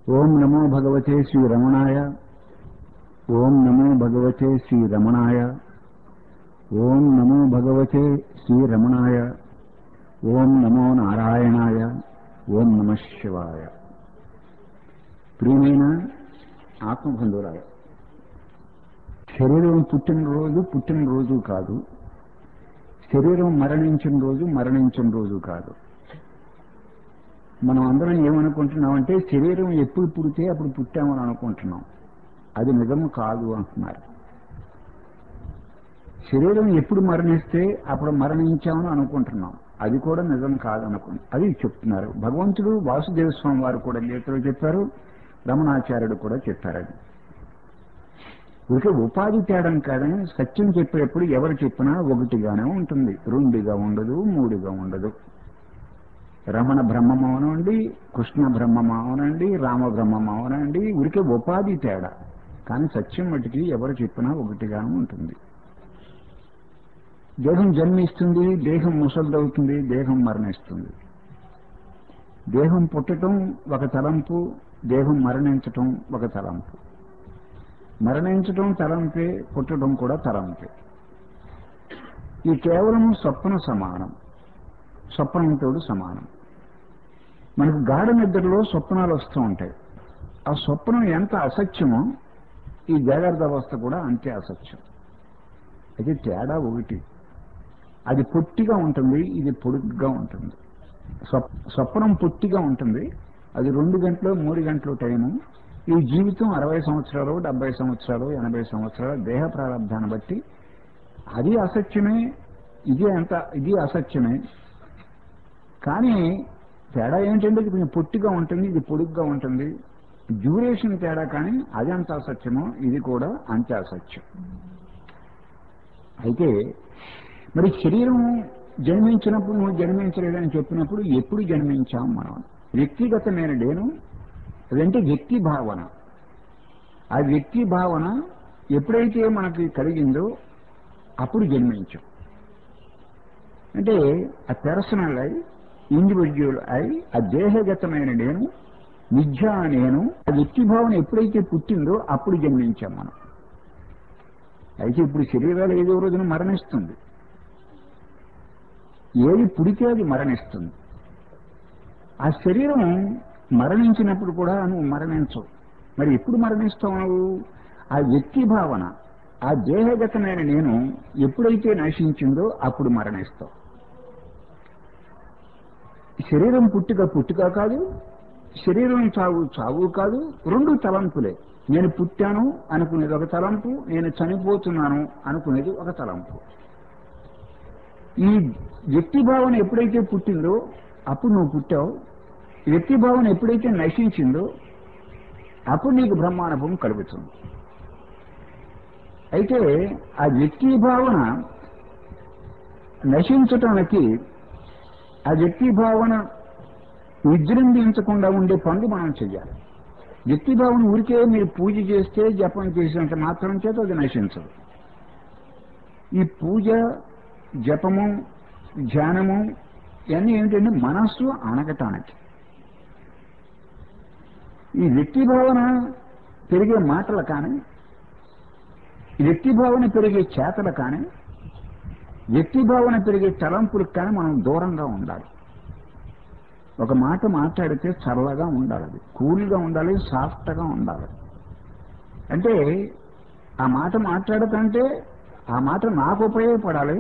ఓం నమో భగవతే శ్రీ రమణాయ ఓం నమో భగవతే శ్రీ రమణాయ ఓం నమో భగవతే శ్రీ రమణాయ ఓం నమో నారాయణాయ ఓం నమ శివాయ ప్రియమైన ఆత్మబంధువులాయ శరీరం పుట్టినరోజు పుట్టినరోజు కాదు శరీరం మరణించిన రోజు మరణించిన రోజు కాదు మనం అందరం ఏమనుకుంటున్నామంటే శరీరం ఎప్పుడు పుడితే అప్పుడు పుట్టామని అనుకుంటున్నాం అది నిజము కాదు అంటున్నారు శరీరం ఎప్పుడు మరణిస్తే అప్పుడు మరణించామని అనుకుంటున్నాం అది కూడా నిజం కాదనుకుంటు అది చెప్తున్నారు భగవంతుడు వాసుదేవ స్వామి వారు కూడా గీతలో చెప్పారు రమణాచార్యుడు కూడా చెప్పారని ఇక ఉపాధి తేడం కాదని సత్యం చెప్పేటప్పుడు ఎవరు చెప్పినా ఒకటిగానే ఉంటుంది రెండుగా ఉండదు మూడుగా ఉండదు రమణ బ్రహ్మం అవనండి కృష్ణ బ్రహ్మం అవనండి రామ బ్రహ్మం అవనండి ఉరికే ఉపాధి తేడా కానీ సత్యం మటుకి ఎవరు చెప్పినా ఒకటిగానే ఉంటుంది దేహం జన్మిస్తుంది దేహం ముసలిదవుతుంది దేహం మరణిస్తుంది దేహం పుట్టడం ఒక తలంపు దేహం మరణించటం ఒక తలంపు మరణించటం తలంపే పుట్టడం కూడా తలంపే ఈ కేవలం స్వప్న సమానం స్వప్నంతో సమానం మనకు గాఢ నిద్రలో స్వప్నాలు వస్తూ ఉంటాయి ఆ స్వప్నం ఎంత అసత్యమో ఈ జాగ్రత్త అవస్థ కూడా అంతే అసత్యం అయితే తేడా ఒకటి అది పొట్టిగా ఉంటుంది ఇది పొడుగ్గా ఉంటుంది స్వప్నం పొట్టిగా ఉంటుంది అది రెండు గంటలు మూడు గంటలు టైము ఈ జీవితం అరవై సంవత్సరాలు డెబ్బై సంవత్సరాలు ఎనభై సంవత్సరాలు దేహ ప్రారంభాన్ని బట్టి అది అసత్యమే ఇది అంత ఇది అసత్యమే కానీ తేడా ఏంటంటే ఇది కొంచెం పొట్టిగా ఉంటుంది ఇది పొడుగ్గా ఉంటుంది డ్యూరేషన్ తేడా కానీ అది అంత అసత్యమో ఇది కూడా అంతే అసత్యం అయితే మరి శరీరం జన్మించినప్పుడు నువ్వు జన్మించలేదని చెప్పినప్పుడు ఎప్పుడు జన్మించాం మనం వ్యక్తిగతమైన నేను అదంటే వ్యక్తి భావన ఆ వ్యక్తి భావన ఎప్పుడైతే మనకి కలిగిందో అప్పుడు జన్మించాం అంటే ఆ పర్సనల్ అయి ఇండివిజువల్ అయి ఆ దేహగతమైన నేను మిథ్యా నేను ఆ వ్యక్తి భావన ఎప్పుడైతే పుట్టిందో అప్పుడు జన్మించాం మనం అయితే ఇప్పుడు శరీరాలు ఏదో రోజున మరణిస్తుంది ఏది పుడితే అది మరణిస్తుంది ఆ శరీరం మరణించినప్పుడు కూడా నువ్వు మరణించవు మరి ఎప్పుడు మరణిస్తావు నువ్వు ఆ వ్యక్తి భావన ఆ దేహగతమైన నేను ఎప్పుడైతే నశించిందో అప్పుడు మరణిస్తావు శరీరం పుట్టుక పుట్టుక కాదు శరీరం చావు చావు కాదు రెండు తలంపులే నేను పుట్టాను అనుకునేది ఒక తలంపు నేను చనిపోతున్నాను అనుకునేది ఒక తలంపు ఈ వ్యక్తి భావన ఎప్పుడైతే పుట్టిందో అప్పుడు నువ్వు పుట్టావు వ్యక్తి భావన ఎప్పుడైతే నశించిందో అప్పుడు నీకు బ్రహ్మానుభవం కలుగుతుంది అయితే ఆ వ్యక్తి భావన నశించటానికి ఆ వ్యక్తి భావన విజృంభించకుండా ఉండే పనులు మనం చెయ్యాలి వ్యక్తి భావన ఊరికే మీరు పూజ చేస్తే జపం చేసినంత మాత్రం చేత అది నశించదు ఈ పూజ జపము ధ్యానము ఇవన్నీ ఏమిటంటే మనస్సు అనగటానికి ఈ వ్యక్తి భావన పెరిగే మాటలు కానీ వ్యక్తి భావన పెరిగే చేతలు కానీ వ్యక్తి భావన పెరిగే తలంపులకు కానీ మనం దూరంగా ఉండాలి ఒక మాట మాట్లాడితే చల్లగా ఉండాలి అది కూల్గా ఉండాలి సాఫ్ట్గా ఉండాలి అంటే ఆ మాట మాట్లాడకంటే ఆ మాట నాకు ఉపయోగపడాలి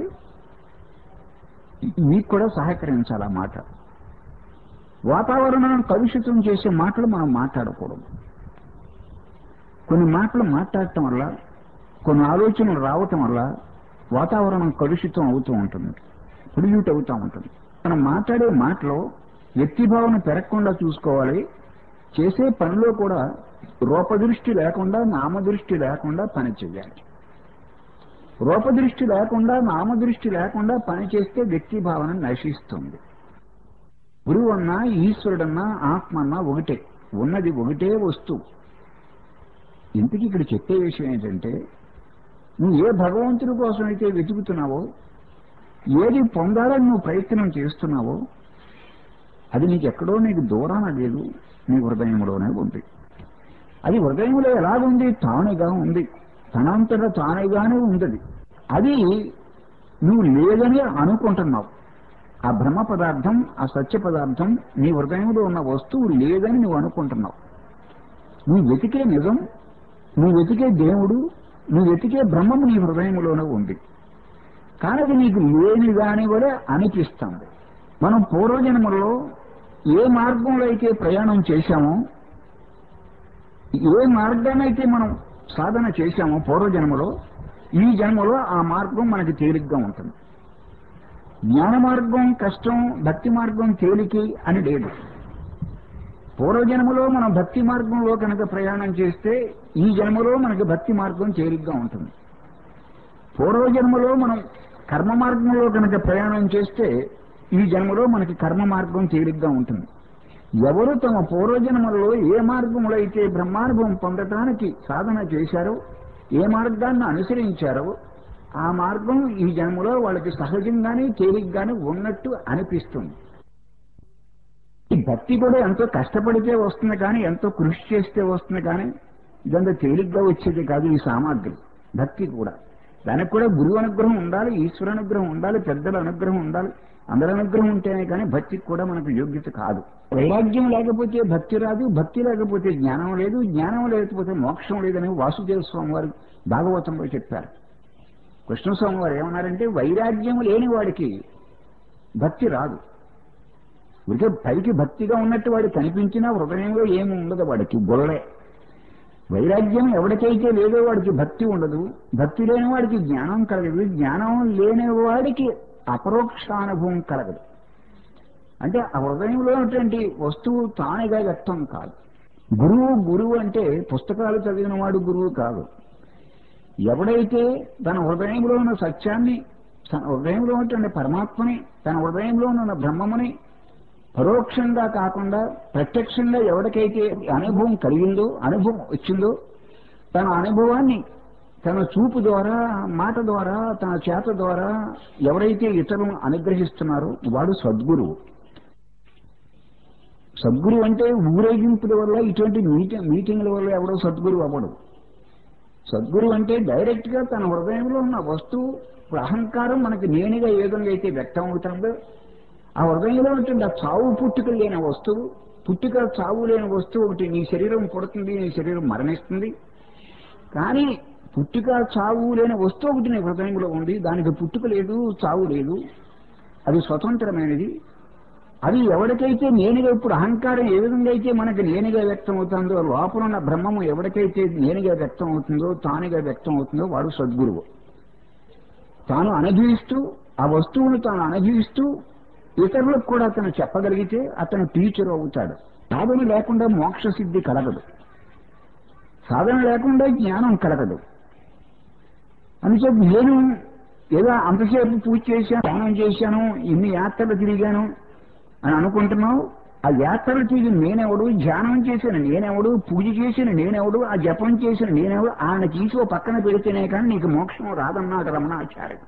మీకు కూడా సహకరించాలి ఆ మాట వాతావరణాన్ని కలుషితం చేసే మాటలు మనం మాట్లాడకూడదు కొన్ని మాటలు మాట్లాడటం వల్ల కొన్ని ఆలోచనలు రావటం వల్ల వాతావరణం కలుషితం అవుతూ ఉంటుంది పొల్యూట్ అవుతూ ఉంటుంది మనం మాట్లాడే మాటలో వ్యక్తిభావన పెరగకుండా చూసుకోవాలి చేసే పనిలో కూడా రూపదృష్టి లేకుండా నామదృష్టి లేకుండా పని చేయాలి రూపదృష్టి లేకుండా నామదృష్టి లేకుండా పని చేస్తే వ్యక్తి భావన నశిస్తుంది గురువు అన్నా ఈశ్వరుడన్నా ఆత్మ అన్నా ఒకటే ఉన్నది ఒకటే వస్తువు ఇంతకీ ఇక్కడ చెప్పే విషయం ఏంటంటే నువ్వు ఏ భగవంతుడి కోసం అయితే వెతుకుతున్నావో ఏది పొందాలని నువ్వు ప్రయత్నం చేస్తున్నావో అది నీకు ఎక్కడో నీకు దూరాన లేదు నీ హృదయంలోనే ఉంది అది హృదయంలో ఎలాగుంది తానుగా ఉంది తనంతట తానుగానే ఉంది అది నువ్వు లేదని అనుకుంటున్నావు ఆ బ్రహ్మ పదార్థం ఆ సత్య పదార్థం నీ హృదయంలో ఉన్న వస్తువు లేదని నువ్వు అనుకుంటున్నావు నువ్వు వెతికే నిజం నువ్వు వెతికే దేవుడు నువ్వు వెతికే బ్రహ్మము నీ హృదయంలోనే ఉంది కానీ అది నీకు లేని దాని వలె అనిపిస్తుంది మనం పూర్వజన్మలో ఏ మార్గంలో అయితే ప్రయాణం చేశామో ఏ మార్గాన్నైతే మనం సాధన చేశామో పూర్వజన్మలో ఈ జన్మలో ఆ మార్గం మనకి తేలిగ్గా ఉంటుంది జ్ఞాన మార్గం కష్టం భక్తి మార్గం తేలికి అని లేదు పూర్వజన్మలో మనం భక్తి మార్గంలో కనుక ప్రయాణం చేస్తే ఈ జన్మలో మనకి భక్తి మార్గం తేలిగ్గా ఉంటుంది పూర్వజన్మలో మనం కర్మ మార్గంలో కనుక ప్రయాణం చేస్తే ఈ జన్మలో మనకి కర్మ మార్గం తేలిగ్గా ఉంటుంది ఎవరు తమ పూర్వజన్మలో ఏ మార్గంలో అయితే బ్రహ్మానుభవం పొందటానికి సాధన చేశారో ఏ మార్గాన్ని అనుసరించారో ఆ మార్గం ఈ జన్మలో వాళ్ళకి సహజంగానే తేలిగ్గానే ఉన్నట్టు అనిపిస్తుంది ఈ భక్తి కూడా ఎంతో కష్టపడితే వస్తుంది కానీ ఎంతో కృషి చేస్తే వస్తుంది కానీ ఇదంతా తేలిగ్గా వచ్చేది కాదు ఈ సామాగ్రి భక్తి కూడా దానికి కూడా గురువు అనుగ్రహం ఉండాలి ఈశ్వర అనుగ్రహం ఉండాలి పెద్దల అనుగ్రహం ఉండాలి అందరి అనుగ్రహం ఉంటేనే కానీ భక్తికి కూడా మనకు యోగ్యత కాదు వైరాగ్యం లేకపోతే భక్తి రాదు భక్తి లేకపోతే జ్ఞానం లేదు జ్ఞానం లేకపోతే మోక్షం లేదని వాసుదేవ స్వామి వారు భాగవతంలో చెప్పారు కృష్ణస్వామి వారు ఏమన్నారంటే వైరాగ్యం లేని వాడికి భక్తి రాదు ఇక పైకి భక్తిగా ఉన్నట్టు వాడు కనిపించినా హృదయంలో ఏమి ఉండదు వాడికి గొల్లే వైరాగ్యం ఎవరికైతే లేదో వాడికి భక్తి ఉండదు భక్తి లేని వాడికి జ్ఞానం కలగదు జ్ఞానం లేని వాడికి అపరోక్షానుభవం కలగదు అంటే ఆ హృదయంలో ఉన్నటువంటి వస్తువు తానుగా వ్యక్తం కాదు గురువు గురువు అంటే పుస్తకాలు చదివిన వాడు గురువు కాదు ఎవడైతే తన హృదయంలో ఉన్న సత్యాన్ని తన హృదయంలో ఉన్నటువంటి పరమాత్మని తన హృదయంలో ఉన్న బ్రహ్మముని పరోక్షంగా కాకుండా ప్రత్యక్షంగా ఎవరికైతే అనుభవం కలిగిందో అనుభవం వచ్చిందో తన అనుభవాన్ని తన చూపు ద్వారా మాట ద్వారా తన చేత ద్వారా ఎవరైతే ఇతరులను అనుగ్రహిస్తున్నారో వాడు సద్గురువు సద్గురు అంటే ఊరేగింపుల వల్ల ఇటువంటి మీటింగ్ మీటింగ్ల వల్ల ఎవడో సద్గురు అవ్వడు సద్గురు అంటే డైరెక్ట్ గా తన హృదయంలో ఉన్న వస్తువు ఇప్పుడు అహంకారం మనకి నేనుగా ఏ విధంగా అయితే వ్యక్తం అవుతుందో ఆ హృదయంలో ఉంటుంది ఆ చావు పుట్టుక లేని వస్తువు పుట్టుక చావు లేని వస్తువు ఒకటి నీ శరీరం పుడుతుంది నీ శరీరం మరణిస్తుంది కానీ పుట్టుక చావు లేని వస్తువు ఒకటి నీ హృదయంలో ఉంది దానికి పుట్టుక లేదు చావు లేదు అది స్వతంత్రమైనది అది ఎవరికైతే నేనుగా ఇప్పుడు అహంకారం ఏ విధంగా అయితే మనకి నేనుగా వ్యక్తం అవుతుందో లోపల ఉన్న బ్రహ్మము ఎవరికైతే నేనుగా వ్యక్తం అవుతుందో తానుగా వ్యక్తం అవుతుందో వాడు సద్గురువు తాను అనుభవిస్తూ ఆ వస్తువును తాను అనుభవిస్తూ ఇతరులకు కూడా అతను చెప్పగలిగితే అతను టీచర్ అవుతాడు సాధన లేకుండా మోక్ష సిద్ధి కలగదు సాధన లేకుండా జ్ఞానం కలగదు అందుచేత నేను ఏదో అంతసేపు పూజ చేశాను ధ్యానం చేశాను ఇన్ని యాత్రలు తిరిగాను అని అనుకుంటున్నావు ఆ యాత్రలు తిరిగి నేనెవడు ధ్యానం చేసిన నేనెవడు పూజ చేసిన నేనెవడు ఆ జపం చేసిన నేనెవడు ఆయన తీసి ఓ పక్కన పెడితేనే కానీ నీకు మోక్షం రాదన్నాడు రమణాచార్యుడు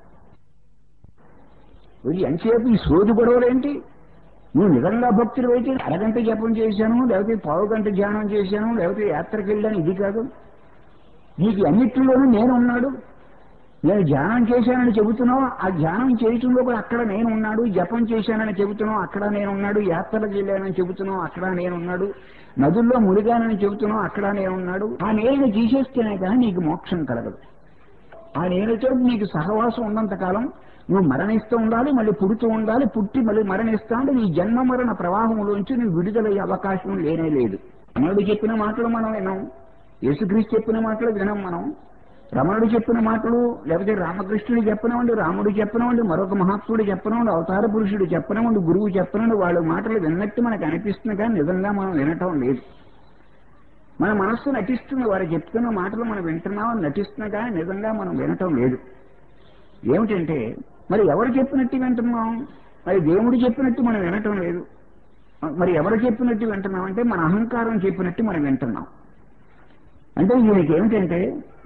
ఇది ఎంతసేపు ఈ సోది గొడవలేంటి నువ్వు నిజంగా భక్తులు అయితే అరగంట జపం చేశాను లేకపోతే పావు గంట ధ్యానం చేశాను లేకపోతే యాత్రకు వెళ్ళాను ఇది కాదు నీకు అన్నిటిలోనూ నేను ఉన్నాడు నేను ధ్యానం చేశానని చెబుతున్నావు ఆ ధ్యానం చేయటంలో కూడా అక్కడ నేను ఉన్నాడు జపం చేశానని చెబుతున్నావు అక్కడ నేను ఉన్నాడు యాత్రలకు వెళ్ళానని చెబుతున్నావు అక్కడ నేను ఉన్నాడు నదుల్లో మునిగానని చెబుతున్నావు అక్కడ నేను ఉన్నాడు ఆ నేను తీసేస్తేనే కానీ నీకు మోక్షం కలగదు ఆ నేనుతో నీకు సహవాసం ఉన్నంత కాలం నువ్వు మరణిస్తూ ఉండాలి మళ్ళీ పుడుతూ ఉండాలి పుట్టి మళ్ళీ మరణిస్తా ఉంటే నీ జన్మ మరణ ప్రవాహంలోంచి నువ్వు విడుదలయ్యే అవకాశం లేనే లేదు రమణుడు చెప్పిన మాటలు మనం విన్నాం యేసుక్రీస్తు చెప్పిన మాటలు వినాం మనం రమణుడు చెప్పిన మాటలు లేకపోతే రామకృష్ణుడు చెప్పనివ్వండి రాముడు చెప్పనివ్వండి మరొక మహాత్ముడు చెప్పనివ్వండి అవతార పురుషుడు చెప్పనివ్వండి గురువు చెప్పనివ్వండి వాళ్ళ మాటలు విన్నట్టు మనకు అనిపిస్తుంది కానీ నిజంగా మనం వినటం లేదు మన మనస్సు నటిస్తుంది వారు చెప్తున్న మాటలు మనం వింటున్నాం నటిస్తున్నా కానీ నిజంగా మనం వినటం లేదు ఏమిటంటే మరి ఎవరు చెప్పినట్టు వింటున్నాం మరి దేవుడు చెప్పినట్టు మనం వినటం లేదు మరి ఎవరు చెప్పినట్టు వింటున్నాం అంటే మన అహంకారం చెప్పినట్టు మనం వింటున్నాం అంటే దీనికి ఏమిటంటే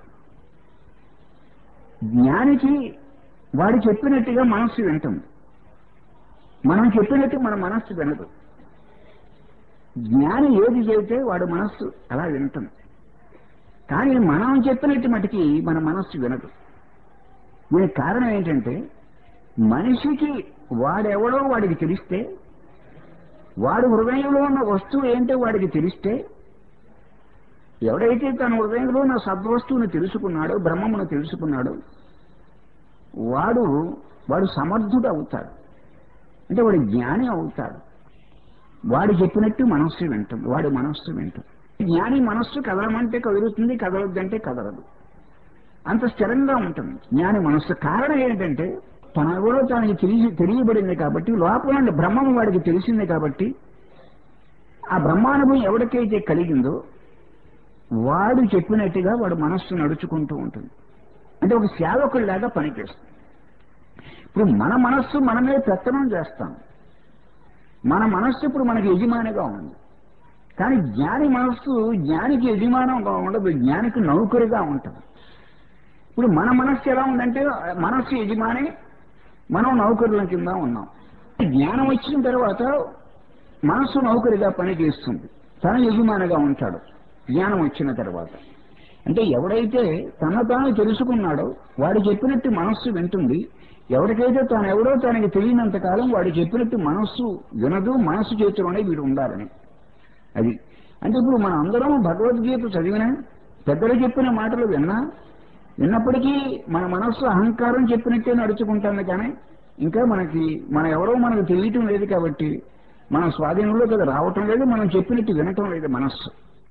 జ్ఞానికి వాడు చెప్పినట్టుగా మనస్సు వింటుంది మనం చెప్పినట్టు మన మనస్సు వినదు జ్ఞాని ఏది చెబితే వాడు మనస్సు అలా వింటుంది కానీ మనం చెప్పినట్టు మటుకి మన మనస్సు వినదు దీనికి కారణం ఏంటంటే మనిషికి వాడెవడో వాడికి తెలిస్తే వాడు హృదయంలో ఉన్న వస్తువు ఏంటో వాడికి తెలిస్తే ఎవడైతే తన హృదయంలో ఉన్న సద్వస్తువుని తెలుసుకున్నాడో బ్రహ్మమును తెలుసుకున్నాడో వాడు వాడు సమర్థుడు అవుతాడు అంటే వాడు జ్ఞాని అవుతాడు వాడు చెప్పినట్టు మనస్సు వింటుంది వాడి మనస్సు వింటుంది జ్ఞాని మనస్సు కదలమంటే కదులుతుంది కదలొద్దంటే కదలదు అంత స్థిరంగా ఉంటుంది జ్ఞాని మనస్సు కారణం ఏంటంటే తన కూడా తనకి తెలిసి తెలియబడింది కాబట్టి లోపల నుండి బ్రహ్మం వాడికి తెలిసింది కాబట్టి ఆ బ్రహ్మానుభవం ఎవరికైతే కలిగిందో వాడు చెప్పినట్టుగా వాడు మనస్సు నడుచుకుంటూ ఉంటుంది అంటే ఒక సేవకుడిలాగా పనిచేస్తుంది ఇప్పుడు మన మనస్సు మనమే పెత్తనం చేస్తాం మన మనస్సు ఇప్పుడు మనకి యజమానిగా ఉంది కానీ జ్ఞాని మనస్సు జ్ఞానికి యజమానంగా ఉండదు జ్ఞానికి నౌకరిగా ఉంటుంది ఇప్పుడు మన మనస్సు ఎలా ఉందంటే మనస్సు యజమాని మనం నౌకరుల కింద ఉన్నాం జ్ఞానం వచ్చిన తర్వాత మనస్సు నౌకరిగా పనిచేస్తుంది తన యజమానిగా ఉంటాడు జ్ఞానం వచ్చిన తర్వాత అంటే ఎవడైతే తన తాను తెలుసుకున్నాడో వాడు చెప్పినట్టు మనస్సు వింటుంది ఎవరికైతే తాను ఎవడో తనకి తెలియనంత కాలం వాడు చెప్పినట్టు మనస్సు వినదు మనస్సు చేతిలోనే వీడు ఉండాలని అది అంటే ఇప్పుడు మన అందరం భగవద్గీత చదివినా పెద్దలు చెప్పిన మాటలు విన్నా విన్నప్పటికీ మన మనస్సు అహంకారం చెప్పినట్టే నడుచుకుంటుంది కానీ ఇంకా మనకి మన ఎవరో మనకు తెలియటం లేదు కాబట్టి మన స్వాధీనంలో కదా రావటం లేదు మనం చెప్పినట్టు వినటం లేదు మనస్సు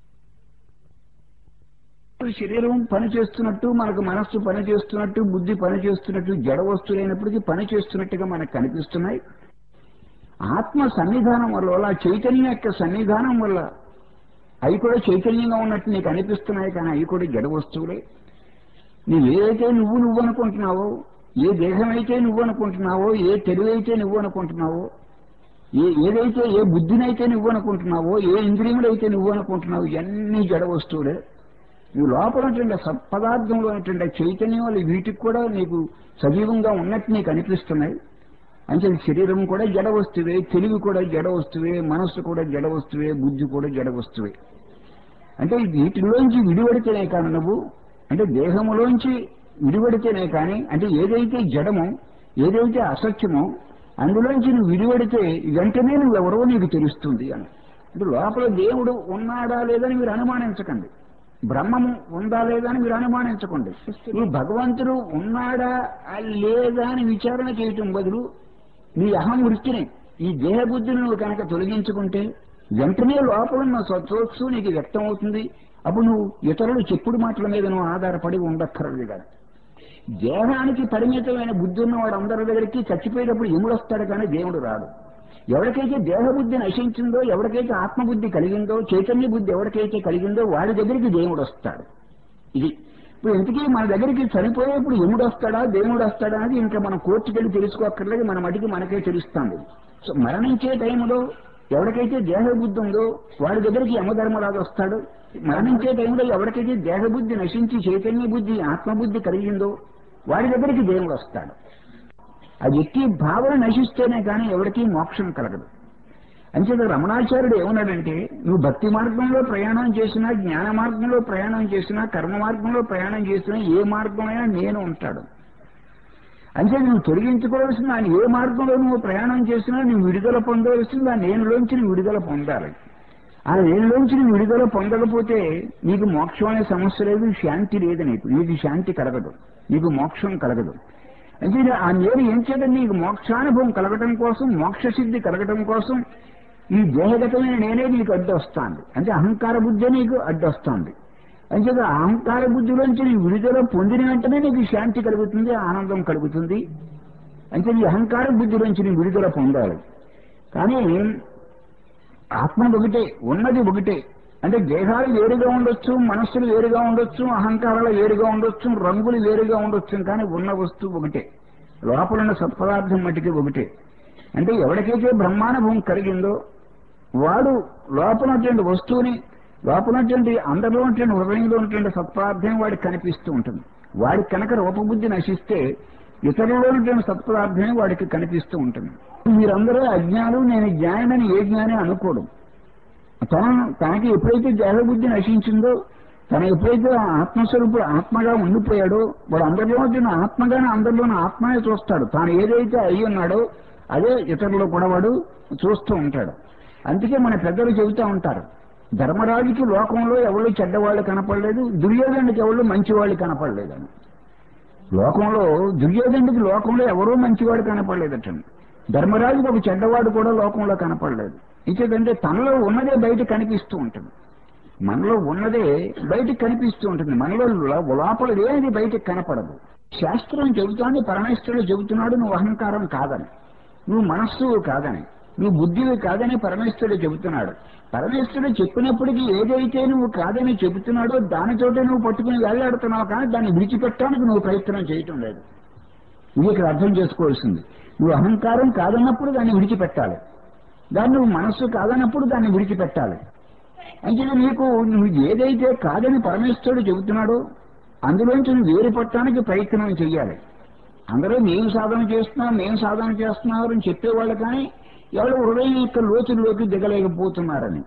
శరీరం పని చేస్తున్నట్టు మనకు మనస్సు పని చేస్తున్నట్టు బుద్ధి పని చేస్తున్నట్టు జడ వస్తువులైనప్పటికీ పని చేస్తున్నట్టుగా మనకు కనిపిస్తున్నాయి ఆత్మ సన్నిధానం వల్ల చైతన్యం యొక్క సన్నిధానం వల్ల అవి కూడా చైతన్యంగా ఉన్నట్టు నీకు అనిపిస్తున్నాయి కానీ అవి కూడా జడ వస్తువులే నువ్వు ఏదైతే నువ్వు నువ్వు అనుకుంటున్నావో ఏ దేహమైతే నువ్వు అనుకుంటున్నావో ఏ తెలివైతే నువ్వు అనుకుంటున్నావో ఏ ఏదైతే ఏ బుద్ధినైతే నువ్వు అనుకుంటున్నావో ఏ ఇంద్రియములైతే నువ్వు అనుకుంటున్నావో ఇవన్నీ జడ వస్తువులే నువ్వు లోపల ఉన్నటువంటి సత్పదార్థంలో ఉన్నటువంటి చైతన్యం వల్ల వీటికి కూడా నీకు సజీవంగా ఉన్నట్టు నీకు అనిపిస్తున్నాయి అంటే శరీరం కూడా జడ వస్తువే తెలివి కూడా జడ వస్తువే మనస్సు కూడా జడ వస్తువే బుద్ధి కూడా జడ వస్తువే అంటే వీటిలోంచి విడిపడితేనే కానీ నువ్వు అంటే దేహములోంచి విడిపడితేనే కానీ అంటే ఏదైతే జడమో ఏదైతే అసత్యమో అందులోంచి నువ్వు విడిపడితే వెంటనే నువ్వెవరో నీకు తెలుస్తుంది అని అంటే లోపల దేవుడు ఉన్నాడా లేదని మీరు అనుమానించకండి బ్రహ్మము ఉందా లేదా అని మీరు అనుమానించకండి ఈ భగవంతుడు ఉన్నాడా లేదా అని విచారణ చేయటం బదులు నీ అహం వృత్తిని ఈ దేహబుద్ధిని నువ్వు కనుక తొలగించుకుంటే వెంటనే లోపల ఉన్న సత్వత్సు నీకు వ్యక్తం అవుతుంది అప్పుడు నువ్వు ఇతరులు చెప్పుడు మాటల మీద నువ్వు ఆధారపడి ఉండక్కర్లేదు కానీ దేహానికి పరిమితమైన బుద్ధి ఉన్న వాడు అందరి దగ్గరికి చచ్చిపోయేటప్పుడు ఎముడు వస్తాడు కానీ దేవుడు రాడు ఎవరికైతే దేహబుద్ధి నశించిందో ఎవరికైతే ఆత్మబుద్ధి కలిగిందో చైతన్య బుద్ధి ఎవరికైతే కలిగిందో వాడి దగ్గరికి దేవుడు వస్తాడు ఇది ఇప్పుడు ఇంతకీ మన దగ్గరికి చనిపోయేప్పుడు ఎముడు వస్తాడా దేవుడు వస్తాడా అనేది ఇంకా మనం కోర్టుకెళ్ళి తెలుసుకోక్కర్లేదు మన మటుకి మనకే తెలుస్తుంది సో మరణించే టైంలో ఎవరికైతే దేహబుద్ధి ఉందో వాడి దగ్గరికి యమధర్మరాజు వస్తాడు మరణించే టైంలో ఎవరికైతే దేహబుద్ధి నశించి చైతన్య బుద్ధి ఆత్మబుద్ధి కలిగిందో వాడి దగ్గరికి దేవుడు వస్తాడు ఆ వ్యక్తి భావన నశిస్తేనే కానీ ఎవరికీ మోక్షం కలగదు అంచేత రమణాచార్యుడు ఏమన్నాడంటే నువ్వు భక్తి మార్గంలో ప్రయాణం చేసినా జ్ఞాన మార్గంలో ప్రయాణం చేసినా కర్మ మార్గంలో ప్రయాణం చేసినా ఏ మార్గమైనా నేను ఉంటాడు అంటే నువ్వు తొలగించుకోవాల్సిన ఆయన ఏ మార్గంలో నువ్వు ప్రయాణం చేసినా నువ్వు విడుదల పొందవలసింది ఆ నేనులోంచి నువ్వు విడుదల పొందాలి ఆ నేనులోంచి నువ్వు విడుదల పొందకపోతే నీకు మోక్షం అనే సమస్య లేదు శాంతి లేదు నీకు నీకు శాంతి కలగదు నీకు మోక్షం కలగదు అంటే ఆ నేను ఏం చేయడం నీకు మోక్షానుభవం కలగటం కోసం మోక్ష సిద్ధి కలగటం కోసం ఈ దేహగతమైన నేనే నీకు అడ్డొస్తాంది అంటే అహంకార బుద్ధి నీకు అడ్డొస్తాంది అంచేత అహంకార బుద్ధిలోంచి నీ విడుదల పొందిన వెంటనే నీకు శాంతి కలుగుతుంది ఆనందం కలుగుతుంది అంటే నీ అహంకార బుద్ధిలోంచి నీ విడుదల పొందాలి కానీ ఆత్మ ఒకటే ఉన్నది ఒకటే అంటే దేహాలు వేరుగా ఉండొచ్చు మనస్సులు వేరుగా ఉండొచ్చు అహంకారాలు వేరుగా ఉండొచ్చు రంగులు వేరుగా ఉండొచ్చు కానీ ఉన్న వస్తువు ఒకటే లోపల ఉన్న సత్పదార్థం మట్టికి ఒకటే అంటే ఎవరికైతే బ్రహ్మానుభవం కలిగిందో వాడు లోపల ఉన్నటువంటి వస్తువుని లోపల ఉన్నటువంటి అందరిలో ఉన్నటువంటి హృదయంలో ఉన్నటువంటి సత్పదార్థం వాడికి కనిపిస్తూ ఉంటుంది వాడికి కనుక రూపబుద్ధి నశిస్తే ఇతరులలో ఉన్నటువంటి సత్పదార్థమే వాడికి కనిపిస్తూ ఉంటుంది మీరందరూ అజ్ఞానం నేను జ్ఞానని ఏ జ్ఞాని అనుకోడు తన తనకి ఎప్పుడైతే దేహబుద్ధి నశించిందో తన ఎప్పుడైతే ఆ ఆత్మస్వరూపుడు ఆత్మగా ఉండిపోయాడో వాడు అందరిలో వచ్చిన ఆత్మగానే అందరిలోని ఆత్మనే చూస్తాడు తాను ఏదైతే అయి ఉన్నాడో అదే ఇతరులు కూడా వాడు చూస్తూ ఉంటాడు అందుకే మన పెద్దలు చెబుతూ ఉంటారు ధర్మరాజుకి లోకంలో ఎవరు చెడ్డవాళ్ళు కనపడలేదు దుర్యోధనుడికి ఎవరు మంచివాళ్ళు కనపడలేదని లోకంలో దుర్యోధనుడికి లోకంలో ఎవరూ మంచివాడు కనపడలేదటండి ధర్మరాజుకి ఒక చెడ్డవాడు కూడా లోకంలో కనపడలేదు ఇంకేదంటే తనలో ఉన్నదే బయట కనిపిస్తూ ఉంటుంది మనలో ఉన్నదే బయటకు కనిపిస్తూ ఉంటుంది మనలో లో- లోపల ఏది బయటకు కనపడదు శాస్త్రం చెబుతోంది పరమేశ్వరుడు చెబుతున్నాడు నువ్వు అహంకారం కాదని నువ్వు మనస్సు కాదని నువ్వు బుద్ధివి కాదని పరమేశ్వరుడు చెబుతున్నాడు పరమేశ్వరుడు చెప్పినప్పటికీ ఏదైతే నువ్వు కాదని చెబుతున్నాడో దానితోటే నువ్వు పట్టుకుని వెళ్ళాడుతున్నావు కానీ దాన్ని విడిచిపెట్టడానికి నువ్వు ప్రయత్నం చేయటం లేదు ఇది ఇక్కడ అర్థం చేసుకోవాల్సింది నువ్వు అహంకారం కాదన్నప్పుడు దాన్ని విడిచిపెట్టాలి దాన్ని నువ్వు మనస్సు కాదన్నప్పుడు దాన్ని విడిచిపెట్టాలి అంటే నీకు నువ్వు ఏదైతే కాదని పరమేశ్వరుడు చెబుతున్నాడో అందులోంచి నువ్వు వేరుపట్టడానికి ప్రయత్నం చెయ్యాలి అందరూ మేము సాధన చేస్తున్నాం మేము సాధన చేస్తున్నారు అని చెప్పేవాళ్ళు కానీ ఎవరు హృదయం యొక్క లోతుల్లోకి దిగలేకపోతున్నారని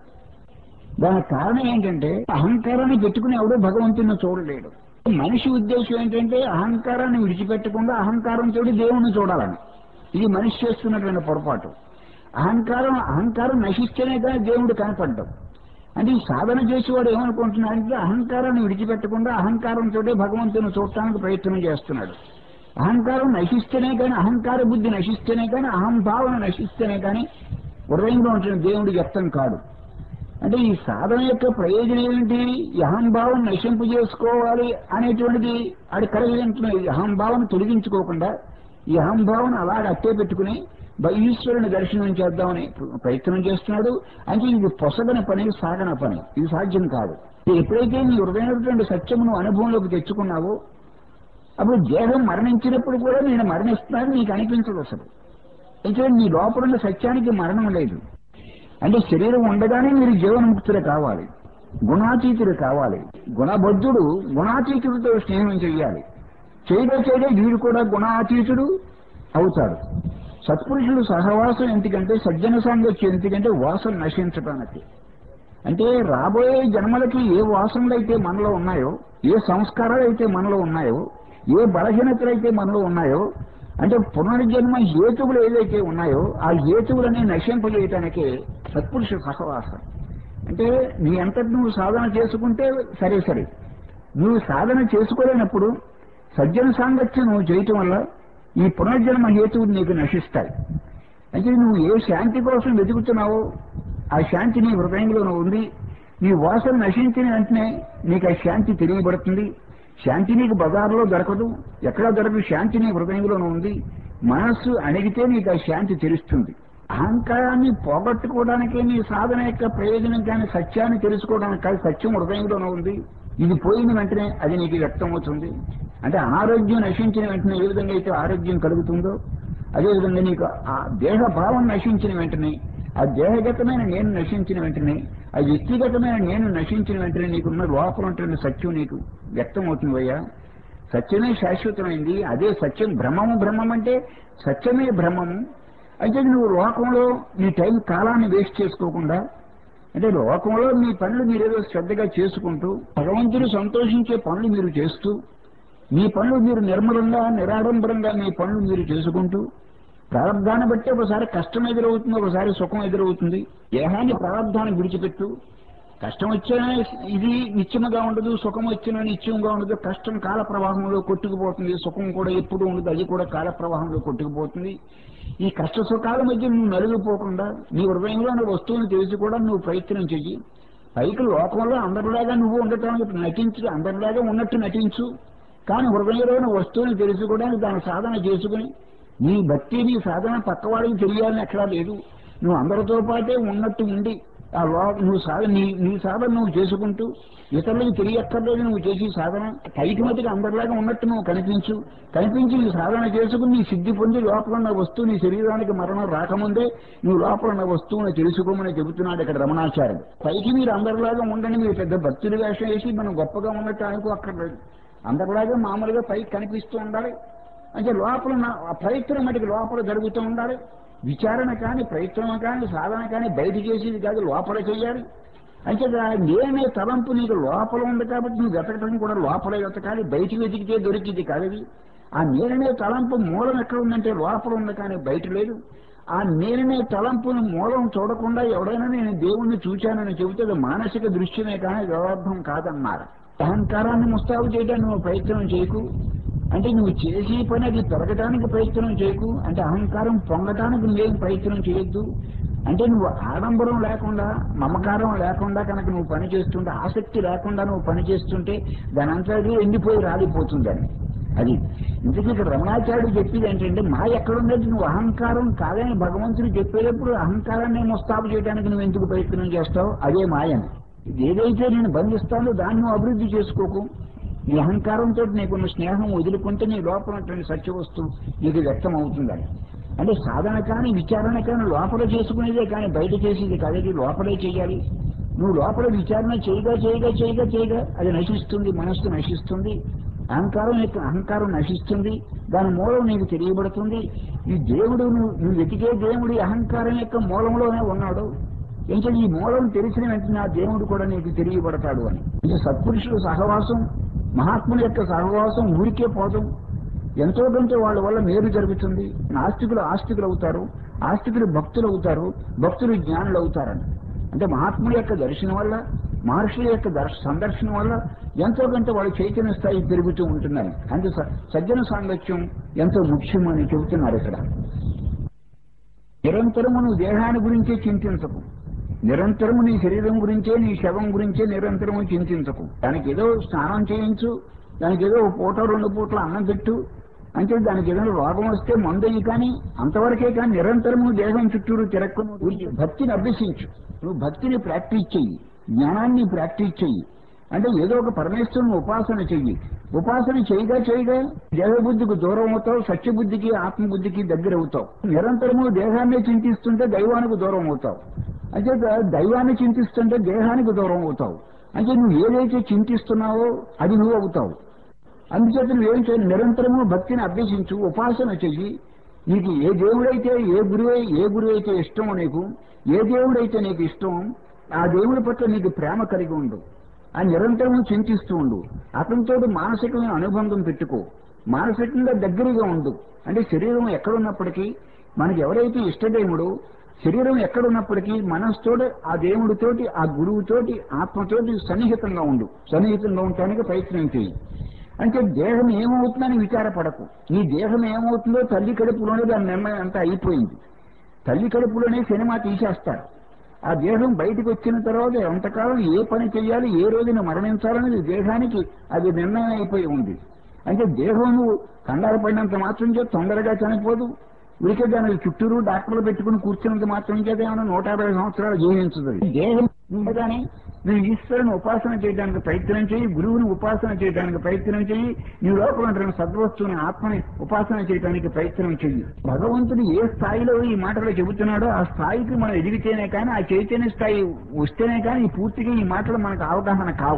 దానికి కారణం ఏంటంటే అహంకారాన్ని పెట్టుకుని ఎవడో భగవంతుని చూడలేడు మనిషి ఉద్దేశం ఏంటంటే అహంకారాన్ని విడిచిపెట్టకుండా అహంకారంతో దేవుణ్ణి చూడాలని ఇది మనిషి చేస్తున్నటువంటి పొరపాటు అహంకారం అహంకారం నశిస్తేనే కానీ దేవుడు కనపడ్డం అంటే ఈ సాధన చేసేవాడు ఏమనుకుంటున్నాడంటే అహంకారాన్ని విడిచిపెట్టకుండా అహంకారంతో భగవంతుని చూడటానికి ప్రయత్నం చేస్తున్నాడు అహంకారం నశిస్తేనే కానీ అహంకార బుద్ధి నశిస్తేనే కానీ అహంభావన నశిస్తేనే కానీ హృదయంలో ఉంటున్న దేవుడు వ్యక్తం కాడు అంటే ఈ సాధన యొక్క ప్రయోజనం ఏమిటి ఈ అహంభావం నశింపు చేసుకోవాలి అనేటువంటిది అది కలగంటున్న ఈ అహంభావం తొలగించుకోకుండా ఈ అహంభావం అలాగ అట్టే పెట్టుకుని బ- ఈశ్వరుని దర్శనం చేద్దామని ప్ర- ప్రయత్నం చేస్తున్నాడు అంటే ఇది పొసగని పని సాగన పని ఇది సాధ్యం కాదు ఎప్పుడైతే నీ హృదయమైనటువంటి సత్యమును అనుభవంలోకి తెచ్చుకున్నావో అప్పుడు దేహం మరణించినప్పుడు కూడా నేను మరణిస్తున్నాను నీకు అనిపించదు అసలు అయితే నీ లోపల ఉన్న సత్యానికి మరణం లేదు అంటే శరీరం ఉండగానే మీరు జీవన్ముక్తులు కావాలి గుణాతీతులు కావాలి గుణబద్ధుడు గుణాతీతుడితో స్నేహం చెయ్యాలి చేయడే చేయడే వీడు కూడా గుణాతీతుడు అవుతాడు సత్పురుషులు సహవాసం ఎందుకంటే సజ్జన సాంగత్యం ఎందుకంటే వాసన నశించడానికి అంటే రాబోయే జన్మలకి ఏ వాసనలు అయితే మనలో ఉన్నాయో ఏ సంస్కారాలు అయితే మనలో ఉన్నాయో ఏ బలహీనతలు అయితే మనలో ఉన్నాయో అంటే పునర్జన్మ హేతువులు ఏదైతే ఉన్నాయో ఆ హేతువులని నశింపజేయటానికి సత్పురుష సహవాసం అంటే నీ అంతటి నువ్వు సాధన చేసుకుంటే సరే సరే నువ్వు సాధన చేసుకోలేనప్పుడు సజ్జన సాంగత్యం నువ్వు చేయటం వల్ల ఈ పునర్జన్మ హేతువులు నీకు నశిస్తాయి అంటే నువ్వు ఏ శాంతి కోసం వెతుకుతున్నావో ఆ శాంతి నీ హృదయంలో ఉంది నీ వాసన నశించిన వెంటనే నీకు ఆ శాంతి తెలియబడుతుంది శాంతి నీకు బజార్లో దొరకదు ఎక్కడా దొరకదు శాంతి నీ హృదయంలోనే ఉంది మనస్సు అణిగితే నీకు ఆ శాంతి తెలుస్తుంది అహంకారాన్ని పోగొట్టుకోవడానికే నీ సాధన యొక్క ప్రయోజనం కానీ సత్యాన్ని తెలుసుకోవడానికి కాదు సత్యం హృదయంలోనే ఉంది ఇది పోయిన వెంటనే అది నీకు వ్యక్తమవుతుంది అంటే అనారోగ్యం నశించిన వెంటనే ఏ విధంగా అయితే ఆరోగ్యం కలుగుతుందో అదేవిధంగా నీకు ఆ దేహ భావం నశించిన వెంటనే ఆ దేహగతమైన నేను నశించిన వెంటనే ఆ వ్యక్తిగతమైన నేను నశించిన వెంటనే నీకున్న లోపల ఉంటున్న సత్యం నీకు వ్యక్తమవుతుంది అయ్యా సత్యమే శాశ్వతమైంది అదే సత్యం బ్రహ్మము బ్రహ్మం అంటే సత్యమే బ్రహ్మము అయితే నువ్వు లోకంలో నీ టైం కాలాన్ని వేస్ట్ చేసుకోకుండా అంటే లోకంలో మీ పనులు మీరేదో శ్రద్ధగా చేసుకుంటూ భగవంతుడు సంతోషించే పనులు మీరు చేస్తూ మీ పనులు మీరు నిర్మలంగా నిరాడంబరంగా మీ పనులు మీరు చేసుకుంటూ ప్రారంధాన్ని బట్టి ఒకసారి కష్టం ఎదురవుతుంది ఒకసారి సుఖం ఎదురవుతుంది దేహాన్ని ప్రారంధాన్ని విడిచిపెట్టు కష్టం వచ్చినా ఇది నిత్యముగా ఉండదు సుఖం వచ్చినా నిత్యంగా ఉండదు కష్టం కాల ప్రవాహంలో కొట్టుకుపోతుంది సుఖం కూడా ఎప్పుడు ఉండదు అది కూడా కాల ప్రవాహంలో కొట్టుకుపోతుంది ఈ కష్ట సుఖాల మధ్య నువ్వు నలిగిపోకుండా నీ హృదయంలో ఉన్న వస్తువుని తెలిసి కూడా నువ్వు ప్రయత్నం చెయ్యి పైకి లోకంలో అందరిలాగా నువ్వు ఉండటానికి నటించు అందరిలాగా ఉన్నట్టు నటించు కానీ హృదయంలోని వస్తువుని తెలుసుకోవడానికి దాని సాధన చేసుకుని నీ భక్తి నీ సాధన పక్కవాడికి తెలియాలని ఎక్కడా లేదు నువ్వు అందరితో పాటే ఉన్నట్టు ఉండి ఆ లో నువ్వు సాధన నీ నీ సాధన నువ్వు చేసుకుంటూ ఇతరులకు తెలియక్కర్లేదు నువ్వు చేసి సాధన కైకిమతికి అందరిలాగా ఉన్నట్టు నువ్వు కనిపించు కనిపించి నీ సాధన చేసుకుని నీ సిద్ధి పొంది లోపల ఉన్న వస్తువు నీ శరీరానికి మరణం రాకముందే నువ్వు లోపల ఉన్న వస్తువుని తెలుసుకోమని చెబుతున్నాడు ఇక్కడ రమణాచార్యుడు పైకి మీరు అందరిలాగా ఉండండి మీరు పెద్ద భక్తుడి వేషం వేసి మనం గొప్పగా ఉన్నట్టు అనుకోక్కర్లేదు అందరిలాగా మామూలుగా పైకి కనిపిస్తూ ఉండాలి అంటే లోపల నా- ఆ ప్రయత్నం మటుకు లోపల జరుగుతూ ఉండాలి విచారణ కానీ ప్రయత్నం కానీ సాధన కానీ బయట చేసేది కాదు లోపల చేయాలి అయితే నేనే తలంపు నీకు లోపల ఉంది కాబట్టి నువ్వు వెతకటం కూడా లోపలే వెతకాలి బయటికి వెతికితే దొరికింది కాదు అది. ఆ నేననే తలంపు మూలం ఎక్కడ ఉందంటే లోపల ఉంది కానీ బయట లేదు ఆ నేననే తలంపును మూలం చూడకుండా ఎవడైనా నేను దేవుణ్ణి చూశానని చెబితే అది మానసిక దృశ్యమే కానీ వ్యవర్థం కాదన్నారు అహంకారాన్ని ముస్తాబు చేయడానికి నువ్వు ప్రయత్నం చేయకు అంటే నువ్వు చేసే పని అది పెరగడానికి ప్రయత్నం చేయకు అంటే అహంకారం పొంగటానికి నువ్వేం ప్రయత్నం చేయొద్దు అంటే నువ్వు ఆడంబరం లేకుండా మమకారం లేకుండా కనుక నువ్వు పని చేస్తుంటే ఆసక్తి లేకుండా నువ్వు పని చేస్తుంటే దాని అంతటి ఎండిపోయి రాలిపోతుందని అది ఇంతకీ ఇక్కడ రమణాచార్యుడు చెప్పేది ఏంటంటే మా ఎక్కడున్నది నువ్వు అహంకారం కాదని భగవంతుడు చెప్పేటప్పుడు అహంకారాన్ని ముస్తాబు చేయడానికి నువ్వు ఎందుకు ప్రయత్నం చేస్తావు అదే మాయని ఏదైతే నేను బంధిస్తానో దాన్ని నువ్వు అభివృద్ధి చేసుకోకు నీ అహంకారంతో నీకున్న స్నేహం వదులుకుంటే నీ లోపల ఉన్నటువంటి సత్య వస్తువు నీకు వ్యక్తం అవుతుందని అంటే సాధన కానీ విచారణ కానీ లోపల చేసుకునేదే కానీ బయట చేసేది కాదు లోపలే చేయాలి నువ్వు లోపల విచారణ చేయగా చేయగా చేయగా చేయగా అది నశిస్తుంది మనస్సు నశిస్తుంది అహంకారం యొక్క అహంకారం నశిస్తుంది దాని మూలం నీకు తెలియబడుతుంది ఈ దేవుడు నువ్వు నువ్వు వెతికే దేవుడు ఈ అహంకారం యొక్క మూలంలోనే ఉన్నాడు ఇంకా ఈ మూలం తెలిసిన వెంటనే ఆ దేవుడు కూడా నీకు తెలియబడతాడు అని ఇది సత్పురుషుల సహవాసం మహాత్ముల యొక్క సహవాసం ఊరికే పోదాం ఎంతో కొంత వాళ్ళ వల్ల మేలు జరుగుతుంది నాస్తికులు ఆస్తికులు అవుతారు ఆస్తికులు భక్తులు అవుతారు భక్తులు జ్ఞానులు అవుతారని అంటే మహాత్ముల యొక్క దర్శనం వల్ల మహర్షుల యొక్క దర్శ సందర్శనం వల్ల ఎంతో కొంత వాళ్ళ చైతన్య స్థాయి పెరుగుతూ ఉంటుందని అంటే స- సజ్జన సాంగత్యం ఎంతో ముఖ్యం అని చెబుతున్నారు ఇక్కడ నిరంతరము నువ్వు దేహాన్ని గురించే చింతించకు నిరంతరము నీ శరీరం గురించే నీ శవం గురించే నిరంతరము చింతించకు దానికి ఏదో స్నానం చేయించు దానికి ఏదో ఒక పూట రెండు పూటలు అన్నం పెట్టు అంటే దానికి ఏదైనా రోగం వస్తే మందయ్యి కానీ అంతవరకే కానీ నిరంతరము దేహం చుట్టూరు తిరక్కు నువ్వు భక్తిని అభ్యసించు నువ్వు భక్తిని ప్రాక్టీస్ చెయ్యి జ్ఞానాన్ని ప్రాక్టీస్ చెయ్యి అంటే ఏదో ఒక పరమేశ్వరుని ఉపాసన చెయ్యి ఉపాసన చేయగా చేయగా దేహబుద్ధికి దూరం అవుతావు సత్యబుద్ధికి ఆత్మబుద్ధికి దగ్గర అవుతావు నిరంతరము దేహాన్ని చింతిస్తుంటే దైవానికి దూరం అవుతావు అంటే దైవాన్ని చింతిస్తుంటే దేహానికి దూరం అవుతావు అంటే నువ్వు ఏదైతే చింతిస్తున్నావో అది నువ్వు అవుతావు అందుచేత నువ్వేం చేయాలి నిరంతరము భక్తిని అభ్యసించు ఉపాసన చెయ్యి నీకు ఏ దేవుడైతే ఏ గురువు ఏ గురువు అయితే ఇష్టమో నీకు ఏ దేవుడైతే నీకు ఇష్టం ఆ దేవుడి పట్ల నీకు ప్రేమ కలిగి ఉండు ఆ నిరంతరము చింతిస్తూ ఉండు అతనితో మానసికమైన అనుబంధం పెట్టుకో మానసికంగా దగ్గరగా ఉండు అంటే శరీరం ఎక్కడున్నప్పటికీ మనకి ఎవరైతే ఇష్టదేవుడో శరీరం ఎక్కడున్నప్పటికీ మనస్తోటి ఆ దేవుడితోటి ఆ గురువుతోటి ఆత్మతోటి సన్నిహితంగా ఉండు సన్నిహితంగా ఉండటానికి ప్రయత్నం చేయి అంటే దేహం ఏమవుతుందని విచారపడకు నీ దేహం ఏమవుతుందో తల్లి కడుపులోనే దాని నిర్ణయం అంతా అయిపోయింది తల్లి కడుపులోనే సినిమా తీసేస్తారు ఆ దేహం బయటకు వచ్చిన తర్వాత ఎంతకాలం ఏ పని చేయాలి ఏ రోజున మరణించాలనేది దేహానికి అది నిర్ణయం అయిపోయి ఉంది అంటే దేహం నువ్వు కంగారు పడినంత మాత్రం చేత తొందరగా చనిపోదు ఉరికే దానికి చుట్టూరు డాక్టర్లు పెట్టుకుని కూర్చున్నంత మాత్రం చేత ఏమైనా నూట యాభై సంవత్సరాలు జీవించదు అది. దేహం ఉండగానే నువ్వు ఈశ్వరుని ఉపాసన చేయడానికి ప్రయత్నం చేయి గురువుని ఉపాసన చేయడానికి ప్రయత్నం చేయి నీ లోపల ఉన్నటువంటి సద్వస్తువుని ఆత్మని ఉపాసన చేయడానికి ప్రయత్నం చెయ్యి భగవంతుడు ఏ స్థాయిలో ఈ మాటలు చెబుతున్నాడో ఆ స్థాయికి మనం ఎదిగితేనే కానీ ఆ చైతన్య స్థాయి వస్తేనే కానీ ఈ పూర్తిగా ఈ మాటలు మనకు అవగాహన కావు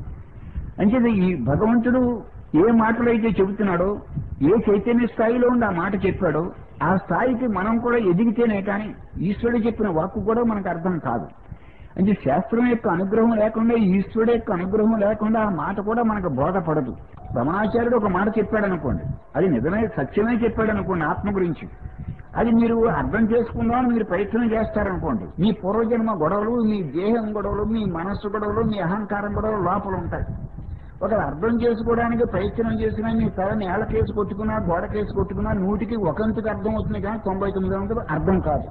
అంచేది ఈ భగవంతుడు ఏ మాటలైతే చెబుతున్నాడో ఏ చైతన్య స్థాయిలో ఉండి ఆ మాట చెప్పాడో ఆ స్థాయికి మనం కూడా ఎదిగితేనే కానీ ఈశ్వరుడు చెప్పిన వాక్కు కూడా మనకు అర్థం కాదు అంటే శాస్త్రం యొక్క అనుగ్రహం లేకుండా ఈశ్వరుడు యొక్క అనుగ్రహం లేకుండా ఆ మాట కూడా మనకు బోధపడదు రమణాచార్యుడు ఒక మాట చెప్పాడు అనుకోండి అది నిజమే సత్యమే చెప్పాడు అనుకోండి ఆత్మ గురించి అది మీరు అర్థం చేసుకుందామని మీరు ప్రయత్నం చేస్తారనుకోండి మీ పూర్వజన్మ గొడవలు మీ దేహం గొడవలు మీ మనస్సు గొడవలు మీ అహంకారం గొడవలు లోపల ఉంటాయి ఒకరు అర్థం చేసుకోవడానికి ప్రయత్నం చేసినా మీ తల నేల కేసు కొట్టుకున్నా గోడ కేసు కొట్టుకున్నా నూటికి ఒకంతకు అర్థం అవుతుంది కానీ తొంభై తొమ్మిది వందలు అర్థం కాదు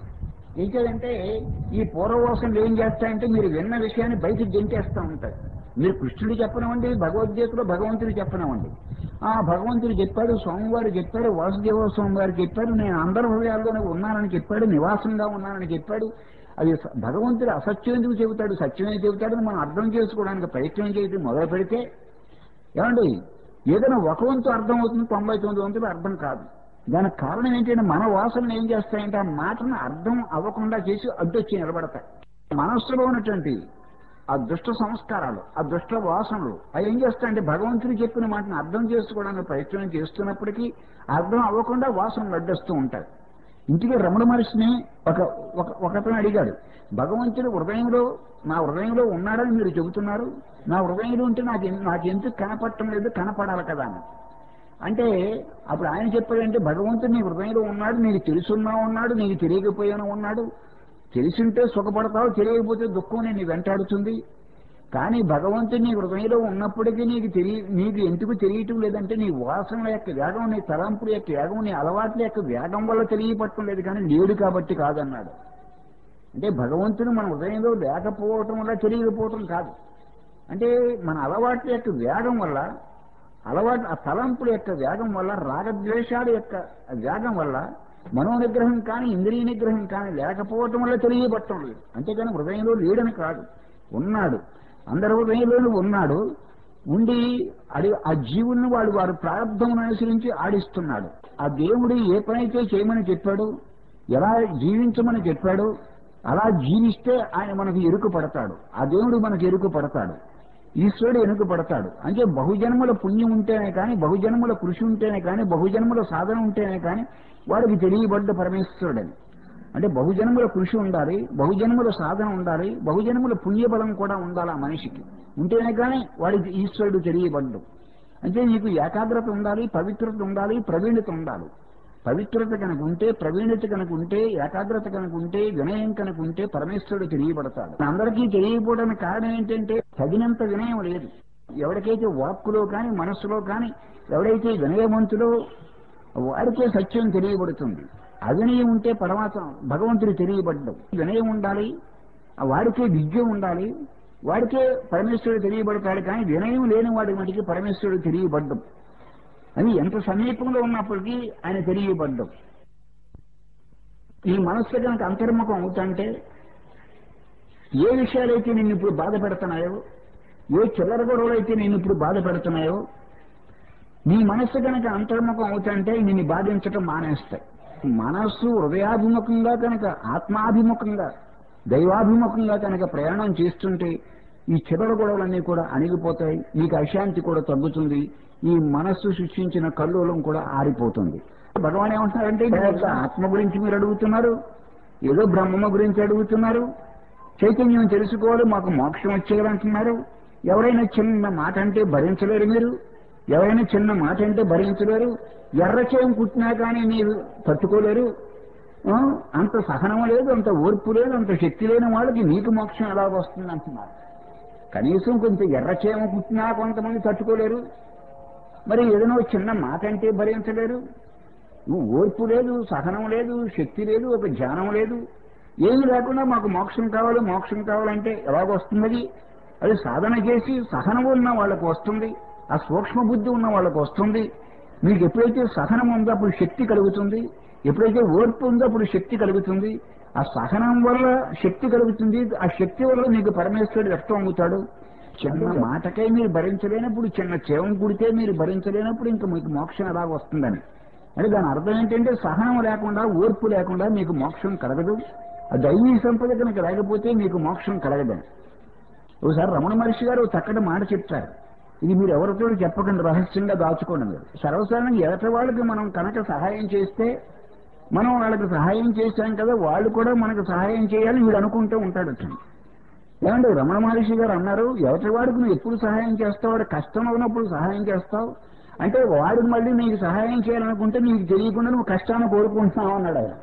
ఏంటంటే ఈ పూర్వవాసనలు ఏం చేస్తాయంటే మీరు విన్న విషయాన్ని బయటకు గెంటేస్తూ ఉంటాయి మీరు కృష్ణుడు చెప్పనివ్వండి భగవద్గీతలో భగవంతుడు చెప్పనివ్వండి ఆ భగవంతుడు చెప్పాడు స్వామివారు చెప్పాడు వాసుదేవ స్వామి వారు చెప్పాడు నేను అందరి హృదయాల్లోనే ఉన్నానని చెప్పాడు నివాసంగా ఉన్నానని చెప్పాడు అది స- భగవంతుడు అసత్యం ఎందుకు చెబుతాడు సత్యమే చెబుతాడని మనం అర్థం చేసుకోవడానికి ప్రయత్నం చేయడం మొదలు పెడితే ఏమండి ఏదైనా ఒక వంతు అర్థం అవుతుంది తొంభై తొమ్మిది వంతులు అర్థం కాదు దానికి కారణం ఏంటంటే మన వాసనలు ఏం చేస్తాయంటే ఆ మాటను అర్థం అవ్వకుండా చేసి అడ్డొచ్చి నిలబడతాయి మనస్సులో ఉన్నటువంటి ఆ దుష్ట సంస్కారాలు ఆ దుష్ట వాసనలు అవి ఏం చేస్తాయంటే భగవంతుడు చెప్పిన మాటను అర్థం చేసుకోవడానికి ప్రయత్నం చేస్తున్నప్పటికీ అర్థం అవ్వకుండా వాసనలు అడ్డొస్తూ ఉంటాయి ఇంటికి రమణ మహర్షిని ఒక ఒక ఒకతను అడిగాడు భగవంతుడు హృదయంలో నా హృదయంలో ఉన్నాడని మీరు చెబుతున్నారు నా హృదయంలో ఉంటే నాకు ఎన్- నాకు ఎందుకు కనపడటం లేదు కనపడాలి కదా అని అంటే అప్పుడు ఆయన చెప్పాడంటే భగవంతుడు నీ హృదయంలో ఉన్నాడు నీకు తెలుసున్నా ఉన్నాడు నీకు తెలియకపోయినా ఉన్నాడు తెలిసింటే సుఖపడతావు తెలియకపోతే దుఃఖం నేను వెంటాడుతుంది కానీ భగవంతుడు నీ హృదయంలో ఉన్నప్పటికీ నీకు తెలియ నీకు ఎందుకు తెలియటం లేదంటే నీ వాసనల యొక్క వేగం నీ తలంపుల యొక్క వేగం నీ అలవాట్ల యొక్క వేగం వల్ల తెలియపట్టడం లేదు కానీ లేడు కాబట్టి కాదన్నాడు అంటే భగవంతుడు మన హృదయంలో లేకపోవటం వల్ల తెలియకపోవటం కాదు అంటే మన అలవాట్ల యొక్క వేగం వల్ల అలవాటు ఆ తలంపుల యొక్క వేగం వల్ల రాగద్వేషాల యొక్క వేగం వల్ల మనో నిగ్రహం కానీ ఇంద్రియ నిగ్రహం కానీ లేకపోవటం వల్ల తెలియబట్టం లేదు అంతేకాని హృదయంలో లేడని కాదు ఉన్నాడు అందరి హృదయంలోనూ ఉన్నాడు ఉండి అది ఆ జీవుల్ని వాడు వారి ప్రారంభం అనుసరించి ఆడిస్తున్నాడు ఆ దేవుడు ఏ పనైతే చేయమని చెప్పాడు ఎలా జీవించమని చెప్పాడు అలా జీవిస్తే ఆయన మనకు ఎరుకు పడతాడు ఆ దేవుడు మనకు ఎరుకు పడతాడు ఈశ్వరుడు ఎనుక పడతాడు అంటే బహుజన్మల పుణ్యం ఉంటేనే కానీ బహుజన్మల కృషి ఉంటేనే కానీ బహుజన్మల సాధన ఉంటేనే కానీ వాడికి తెలియబడ్డ పరమేశ్వరుడని అంటే బహుజన్మల కృషి ఉండాలి బహుజన్మల సాధన ఉండాలి బహుజన్మల పుణ్యబలం కూడా ఉండాలి ఆ మనిషికి ఉంటేనే కానీ వాడికి ఈశ్వరుడు తెలియబడ్డు అంటే నీకు ఏకాగ్రత ఉండాలి పవిత్రత ఉండాలి ప్రవీణత ఉండాలి పవిత్రత కనుక ఉంటే ప్రవీణత కనుక ఉంటే ఏకాగ్రత కనుక ఉంటే వినయం కనుక ఉంటే పరమేశ్వరుడు తెలియబడతాడు అందరికీ తెలియకపోవడానికి కారణం ఏంటంటే తగినంత వినయం లేదు ఎవరికైతే వాక్కులో కానీ మనస్సులో కానీ ఎవడైతే వినయవంతులో వాడికే సత్యం తెలియబడుతుంది అవినయం ఉంటే పరమాత్మ భగవంతుడు తెలియబడ్డం వినయం ఉండాలి ఆ వాడికే విద్య ఉండాలి వాడికే పరమేశ్వరుడు తెలియబడతాడు కానీ వినయం లేని వాడి మటుకి పరమేశ్వరుడు తెలియబడ్డం అని ఎంత సమీపంలో ఉన్నప్పటికీ ఆయన తెలియబడ్డం ఈ మనస్సు కనుక అంతర్ముఖం అవుతుంటే ఏ విషయాలైతే నిన్ను ఇప్పుడు బాధ పెడుతున్నాయో ఏ చిల్లర గొడవలు అయితే నేను ఇప్పుడు బాధ పెడుతున్నాయో నీ మనస్సు కనుక అంతర్ముఖం అవుతుంటే నిన్ను బాధించటం మానేస్తాయి మనస్సు హృదయాభిముఖంగా కనుక ఆత్మాభిముఖంగా దైవాభిముఖంగా కనుక ప్రయాణం చేస్తుంటే ఈ చివరి గొడవలన్నీ కూడా అణిగిపోతాయి నీకు అశాంతి కూడా తగ్గుతుంది ఈ మనస్సు సృష్టించిన కల్లోలం కూడా ఆరిపోతుంది భగవాన్ ఏమంటున్నారంటే మీరు ఆత్మ గురించి మీరు అడుగుతున్నారు ఏదో బ్రహ్మమ గురించి అడుగుతున్నారు చైతన్యం తెలుసుకోవాలి మాకు మోక్షం వచ్చేయాలంటున్నారు ఎవరైనా చిన్న మాట అంటే భరించలేరు మీరు ఎవరైనా చిన్న మాట అంటే భరించలేరు ఎర్రచేయం కుట్టినా కానీ మీరు తట్టుకోలేరు ఆ, అంత సహనం లేదు అంత ఓర్పు లేదు అంత శక్తి లేని వాళ్ళకి నీకు మోక్షం ఎలా వస్తుంది అంటున్నారు కనీసం కొంత ఎర్రచేయం కుట్టినా కొంతమంది తట్టుకోలేరు మరి ఏదైనా ఒక చిన్న మాట అంటే భరించలేరు నువ్వు ఓర్పు లేదు సహనం లేదు శక్తి లేదు ఒక జ్ఞానం లేదు ఏమీ లేకుండా మాకు మోక్షం కావాలి మోక్షం కావాలంటే ఎలాగొస్తుంది అది అది సాధన చేసి సహనం ఉన్న వాళ్ళకు వస్తుంది ఆ సూక్ష్మ బుద్ధి ఉన్న వాళ్ళకు వస్తుంది మీకు ఎప్పుడైతే సహనం ఉందో అప్పుడు శక్తి కలుగుతుంది ఎప్పుడైతే ఓర్పు ఉందో అప్పుడు శక్తి కలుగుతుంది ఆ సహనం వల్ల శక్తి కలుగుతుంది ఆ శక్తి వల్ల మీకు పరమేశ్వరుడు వ్యక్తం అవుతాడు చిన్న మాటకై మీరు భరించలేనప్పుడు చిన్న చేవం కుడితే మీరు భరించలేనప్పుడు ఇంకా మీకు మోక్షం ఎలా వస్తుందని అంటే దాని అర్థం ఏంటంటే సహనం లేకుండా ఓర్పు లేకుండా మీకు మోక్షం కలగదు ఆ దైవీ సంపద కనుక లేకపోతే మీకు మోక్షం కలగదని ఒకసారి రమణ మహర్షి గారు ఒక చక్కటి మాట చెప్తారు ఇది మీరు ఎవరితో చెప్పకండి రహస్యంగా దాచుకోండి మీరు సర్వసాధారణంగా ఎదటి వాళ్ళకి మనం కనుక సహాయం చేస్తే మనం వాళ్ళకి సహాయం చేశాం కదా వాళ్ళు కూడా మనకు సహాయం చేయాలని వీడు అనుకుంటూ ఉంటాడు ఏమంటే రమణ మహర్షి గారు అన్నారు ఎవరి వాడికి నువ్వు ఎప్పుడు సహాయం చేస్తావు వాడు కష్టం ఉన్నప్పుడు సహాయం చేస్తావు అంటే వాడికి మళ్ళీ నీకు సహాయం చేయాలనుకుంటే నీకు తెలియకుండా నువ్వు కష్టాన్ని కోరుకుంటున్నావు అన్నాడు ఆయన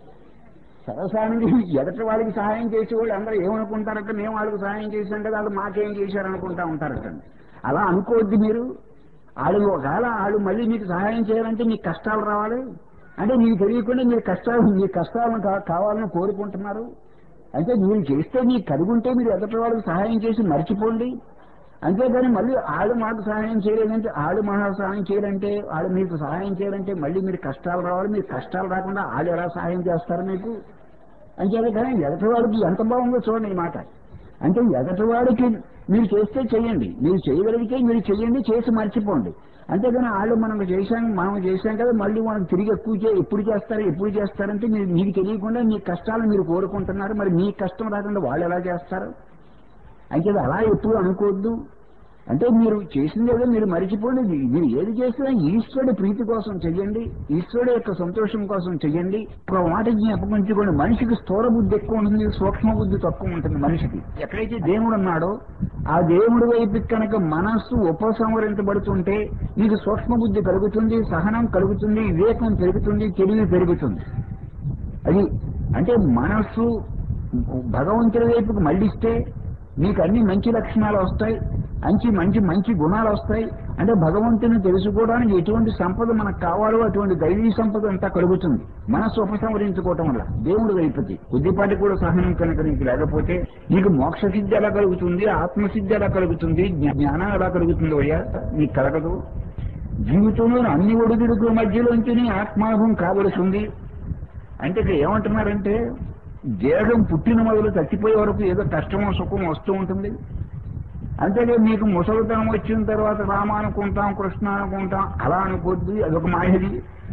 సరసానికి ఎదటి వాళ్ళకి సహాయం చేసేవాళ్ళు అందరూ ఏమనుకుంటారంటే మేము వాళ్ళకి సహాయం చేశాం కదా వాళ్ళు మాకేం చేశారనుకుంటా ఉంటారట అలా అనుకోవద్దు మీరు వాళ్ళు ఒకవేళ వాళ్ళు మళ్ళీ మీకు సహాయం చేయాలంటే మీకు కష్టాలు రావాలి అంటే మీకు తెలియకుండా మీరు కష్టాలు మీ కష్టాలను కా- కావాలని కోరుకుంటున్నారు అంటే మీరు చేస్తే మీకు కలుగుంటే మీరు ఎదటి వాళ్ళకి సహాయం చేసి మర్చిపోండి అంతేగాని మళ్ళీ ఆడు మాకు సహాయం చేయలేదంటే ఆడు మహా సహాయం చేయాలంటే ఆడు మీకు సహాయం చేయాలంటే మళ్ళీ మీరు కష్టాలు రావాలి మీరు కష్టాలు రాకుండా ఆడు ఎలా సహాయం చేస్తారు మీకు అంతేదే కానీ ఎదటివాడికి ఎంత బాగుందో చూడండి ఈ మాట అంటే ఎదటివాడికి మీరు చేస్తే చెయ్యండి మీరు చేయగలిగితే మీరు చెయ్యండి చేసి మర్చిపోండి అంతేగాని వాళ్ళు మనం చేశాం మనం చేశాం కదా మళ్ళీ మనం తిరిగి ఎక్కువ చే ఎప్పుడు చేస్తారు ఎప్పుడు చేస్తారంటే మీరు మీకు తెలియకుండా మీ కష్టాలు మీరు కోరుకుంటున్నారు మరి మీ కష్టం రాకుండా వాళ్ళు ఎలా చేస్తారు అంటే అలా ఎప్పుడు అనుకోవద్దు అంటే మీరు చేసింది ఏదో మీరు మరిచిపోండి మీరు ఏది చేసినా ఈశ్వరుడి ప్రీతి కోసం చెయ్యండి ఈశ్వరుడు యొక్క సంతోషం కోసం చెయ్యండి ఒక మాట జ్ఞాపకించుకోండి మనిషికి స్థూల బుద్ధి ఎక్కువ ఉంటుంది సూక్ష్మ బుద్ధి తక్కువ ఉంటుంది మనిషికి ఎక్కడైతే దేవుడు ఉన్నాడో ఆ దేవుడి వైపు కనుక మనస్సు ఉపసంహరించబడుతుంటే నీకు సూక్ష్మ బుద్ధి కలుగుతుంది సహనం కలుగుతుంది వివేకం పెరుగుతుంది తెలివి పెరుగుతుంది అది అంటే మనస్సు భగవంతుడి వైపుకు మళ్ళిస్తే నీకు అన్ని మంచి లక్షణాలు వస్తాయి మంచి మంచి మంచి గుణాలు వస్తాయి అంటే భగవంతుని తెలుసుకోవడానికి ఎటువంటి సంపద మనకు కావాలో అటువంటి దైవీ సంపద అంతా కలుగుతుంది మనస్సు ఉపసంహరించుకోవటం వల్ల దేవుడి వైపుకి కొద్దిపాటి కూడా సహనం కనుక నీకు లేకపోతే నీకు మోక్ష సిద్ధి ఎలా కలుగుతుంది ఆత్మసిద్ధి ఎలా కలుగుతుంది జ్ఞా- జ్ఞానం ఎలా కలుగుతుంది అయ్యా నీకు కలగదు జీవితంలో అన్ని ఒడిదుడుకుల మధ్యలోంచి నీ ఆత్మానుభవం కావలసి ఉంది అంటే ఇక్కడ ఏమంటున్నారంటే దేహం పుట్టిన మొదలు చచ్చిపోయే వరకు ఏదో కష్టమో సుఖమో వస్తూ ఉంటుంది అంతేగా మీకు ముసలితనం వచ్చిన తర్వాత రామ అనుకుంటాం కృష్ణ అనుకుంటాం అలా అనుకోద్దు అదొక మాయది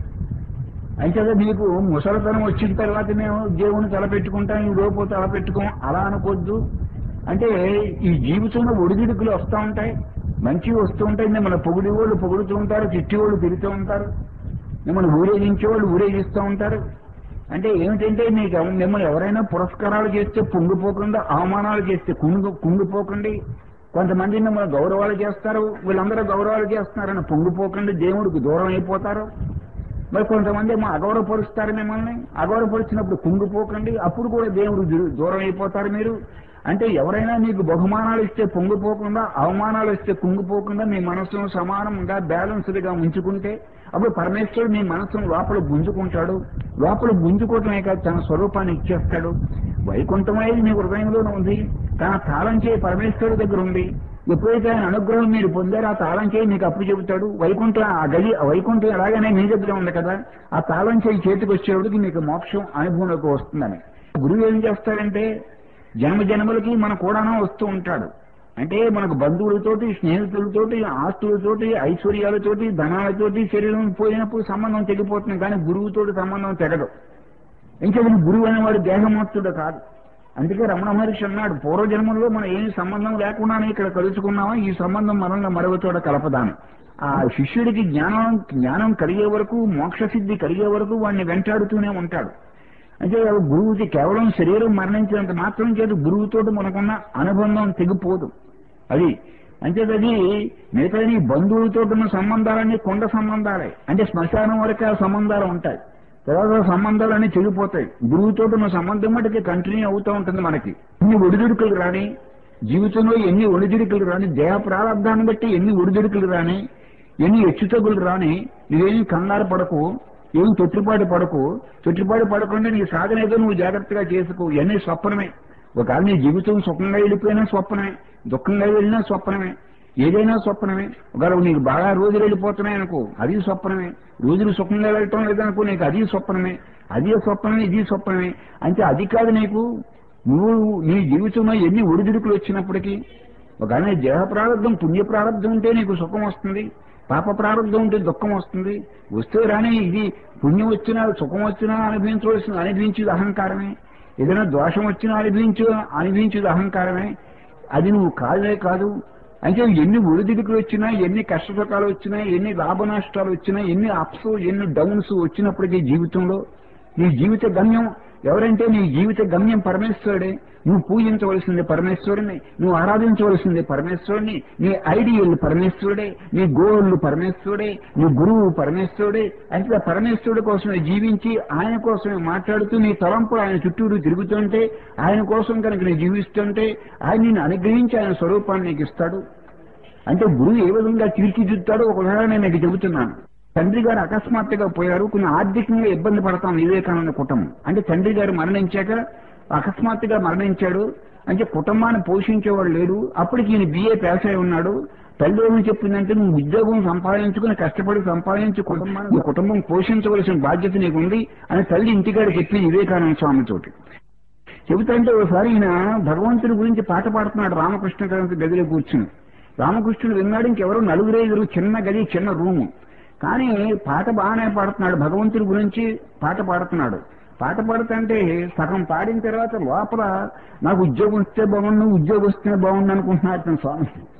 అంతేగా మీకు ముసలితనం వచ్చిన తర్వాత మేము దేవుని తలపెట్టుకుంటాం ఈ లోపు తలపెట్టుకోం అలా అనుకోద్దు అంటే ఈ జీవితంలో ఒడిదుడుకులు వస్తూ ఉంటాయి మంచివి వస్తూ ఉంటాయి మిమ్మల్ని పొగిడి వాళ్ళు పొగుడుతూ ఉంటారు చిట్టి వాళ్ళు తిరుగుతూ ఉంటారు మిమ్మల్ని ఊరేగించే వాళ్ళు ఊరేగిస్తూ ఉంటారు అంటే ఏమిటంటే మీకు ఎవ- మిమ్మల్ని ఎవరైనా పురస్కారాలు చేస్తే పొంగిపోకుండా అవమానాలు చేస్తే కుంగు కుంగిపోకండి కొంతమంది మిమ్మల్ని గౌరవాలు చేస్తారు వీళ్ళందరూ గౌరవాలు చేస్తున్నారని పొంగిపోకండి దేవుడికి దూరం అయిపోతారు మరి కొంతమంది ఏమో అగౌరవపరుస్తారు మిమ్మల్ని అగౌరవపరిచినప్పుడు కుంగిపోకండి అప్పుడు కూడా దేవుడు దూ- దూరం అయిపోతారు మీరు అంటే ఎవరైనా మీకు బహుమానాలు ఇస్తే పొంగిపోకుండా అవమానాలు ఇస్తే కుంగిపోకుండా మీ మనసును సమానంగా బ్యాలెన్స్డ్ గా ఉంచుకుంటే అప్పుడు పరమేశ్వరుడు మీ మనసును లోపల గుంజుకుంటాడు లోపల గుంజుకోవటమే కాదు తన స్వరూపాన్ని ఇచ్చేస్తాడు వైకుంఠం అనేది మీ హృదయంలోనే ఉంది తన తాళం చేయి పరమేశ్వరుడి దగ్గర ఉంది ఎప్పుడైతే ఆయన అనుగ్రహం మీరు పొందారో ఆ తాళం చేయి మీకు అప్పు చెబుతాడు వైకుంఠం ఆ గది ఆ వైకుంఠం ఎలాగనే మీ దగ్గర ఉంది కదా ఆ తాళం చేయి చేతికి వచ్చేవాడికి మీకు మోక్షం అనుభవంలోకి వస్తుందని గురువు ఏం చేస్తాడంటే జన్మ జన్మలకి మన కూడాను వస్తూ ఉంటాడు అంటే మనకు బంధువులతోటి స్నేహితులతోటి ఆస్తులతోటి ఐశ్వర్యాలతోటి ధనాలతోటి శరీరం పోయినప్పుడు సంబంధం తెగిపోతుంది కానీ గురువుతోటి సంబంధం తెగదు ఇంకా గురువు అనేవాడు దేహమత్తుడు కాదు అందుకే రమణ మహర్షి అన్నాడు పూర్వజన్మలో మనం ఏమి సంబంధం లేకుండానే ఇక్కడ కలుసుకున్నామా ఈ సంబంధం మనంగా మరొక చోట కలపదాను ఆ శిష్యుడికి జ్ఞానం జ్ఞానం కలిగే వరకు మోక్ష సిద్ధి కలిగే వరకు వాడిని వెంటాడుతూనే ఉంటాడు అంటే గురువుకి కేవలం శరీరం మరణించినంత మాత్రం చేత గురువుతోటి మనకున్న అనుబంధం తెగిపోదు అది అంతేకాది మిగతా నీ బంధువులతో ఉన్న సంబంధాలన్నీ కొండ సంబంధాలే అంటే శ్మశానం వరకు ఆ సంబంధాలు ఉంటాయి తర్వాత సంబంధాలన్నీ చెడిపోతాయి గురువుతో ఉన్న సంబంధం మటుకి కంటిన్యూ అవుతూ ఉంటుంది మనకి ఎన్ని ఒడిదుడుకులు రాని జీవితంలో ఎన్ని ఒడిదుడుకులు రాని దేహ ప్రారంభాన్ని బట్టి ఎన్ని ఒడిదుడుకులు రాని ఎన్ని హెచ్చుతగులు రాని నువ్వేమి కంగారు పడకు ఏం తొట్టిపాటు పడకు తొట్టిపాటు పడకుండా నీ సాధన ఏదో నువ్వు జాగ్రత్తగా చేసుకో ఇవన్నీ స్వప్నమే ఒకవేళ నీ జీవితం సుఖంగా వెళ్ళిపోయినా స్వప్నమే దుఃఖంగా వెళ్ళినా స్వప్నమే ఏదైనా స్వప్నమే ఒకవేళ నీకు బాగా రోజులు వెళ్ళిపోతున్నాయి అనుకో అది స్వప్నమే రోజులు సుఖంగా వెళ్ళటం లేదనుకో నీకు అది స్వప్నమే అది స్వప్నమే ఇది స్వప్నమే అంటే అది కాదు నీకు నువ్వు నీ జీవితంలో ఎన్ని ఒడిదుడుకులు వచ్చినప్పటికీ ఒకవేళ నీ దేహ ప్రారంభం పుణ్య ప్రారంభం ఉంటే నీకు సుఖం వస్తుంది పాప ప్రారంభం ఉంటే దుఃఖం వస్తుంది వస్తే రాని ఇది పుణ్యం వచ్చినా సుఖం వచ్చినా అనుభవించవలసిన అనుభవించేది అహంకారమే ఏదైనా దోషం వచ్చినా అనుభవించు అనుభవించేది అహంకారమే అది నువ్వు కాదే కాదు అంటే ఎన్ని ఒడిదిడుకులు వచ్చినా ఎన్ని కష్ట సుఖాలు వచ్చినా ఎన్ని లాభ నష్టాలు వచ్చినా ఎన్ని అప్స్ ఎన్ని డౌన్స్ వచ్చినప్పటికీ జీవితంలో నీ జీవిత గమ్యం ఎవరంటే నీ జీవిత గమ్యం పరమేశ్వరుడే నువ్వు పూజించవలసింది పరమేశ్వరుని నువ్వు ఆరాధించవలసింది పరమేశ్వరుని నీ ఐడియల్ పరమేశ్వరుడే నీ గోళ్ళు పరమేశ్వరుడే నీ గురువు పరమేశ్వరుడే అంటే ఆ పరమేశ్వరుడు కోసమే జీవించి ఆయన కోసమే మాట్లాడుతూ నీ తలంపులు ఆయన చుట్టూరు తిరుగుతుంటే ఆయన కోసం కనుక నీ జీవిస్తుంటే ఆయన నిన్ను అనుగ్రహించి ఆయన స్వరూపాన్ని నీకు ఇస్తాడు అంటే గురువు ఏ విధంగా తీర్చిదిద్దుతాడో ఒక ఉదాహరణ నేను నీకు చెబుతున్నాను తండ్రి గారు అకస్మాత్తుగా పోయారు కొన్ని ఆర్థికంగా ఇబ్బంది పడతాం వివేకానంద కుటుంబం అంటే తండ్రి గారు మరణించాక అకస్మాత్తుగా మరణించాడు అంటే కుటుంబాన్ని పోషించేవాడు లేడు అప్పటికి ఈయన బిఏ పాస్ అయి ఉన్నాడు తల్లి ఏమని చెప్పిందంటే నువ్వు ఉద్యోగం సంపాదించుకుని కష్టపడి సంపాదించి కుటుంబాన్ని నీ కుటుంబం పోషించవలసిన బాధ్యత నీకుంది అని తల్లి ఇంటికాడ చెప్పింది వివేకానంద స్వామితోటి చెబుతుంటే ఒకసారి ఈయన భగవంతుడి గురించి పాట పాడుతున్నాడు రామకృష్ణ గారి గదిలో కూర్చుని రామకృష్ణుడు విన్నాడు ఇంకెవరు నలుగురైదురు చిన్న గది చిన్న రూము కానీ పాట బాగానే పాడుతున్నాడు భగవంతుడి గురించి పాట పాడుతున్నాడు పాట పాడుతుంటే సగం పాడిన తర్వాత లోపల నాకు ఉద్యోగం వస్తే బాగుండు ఉద్యోగం వస్తే బాగుండు అనుకుంటున్నాడు తన స్వామి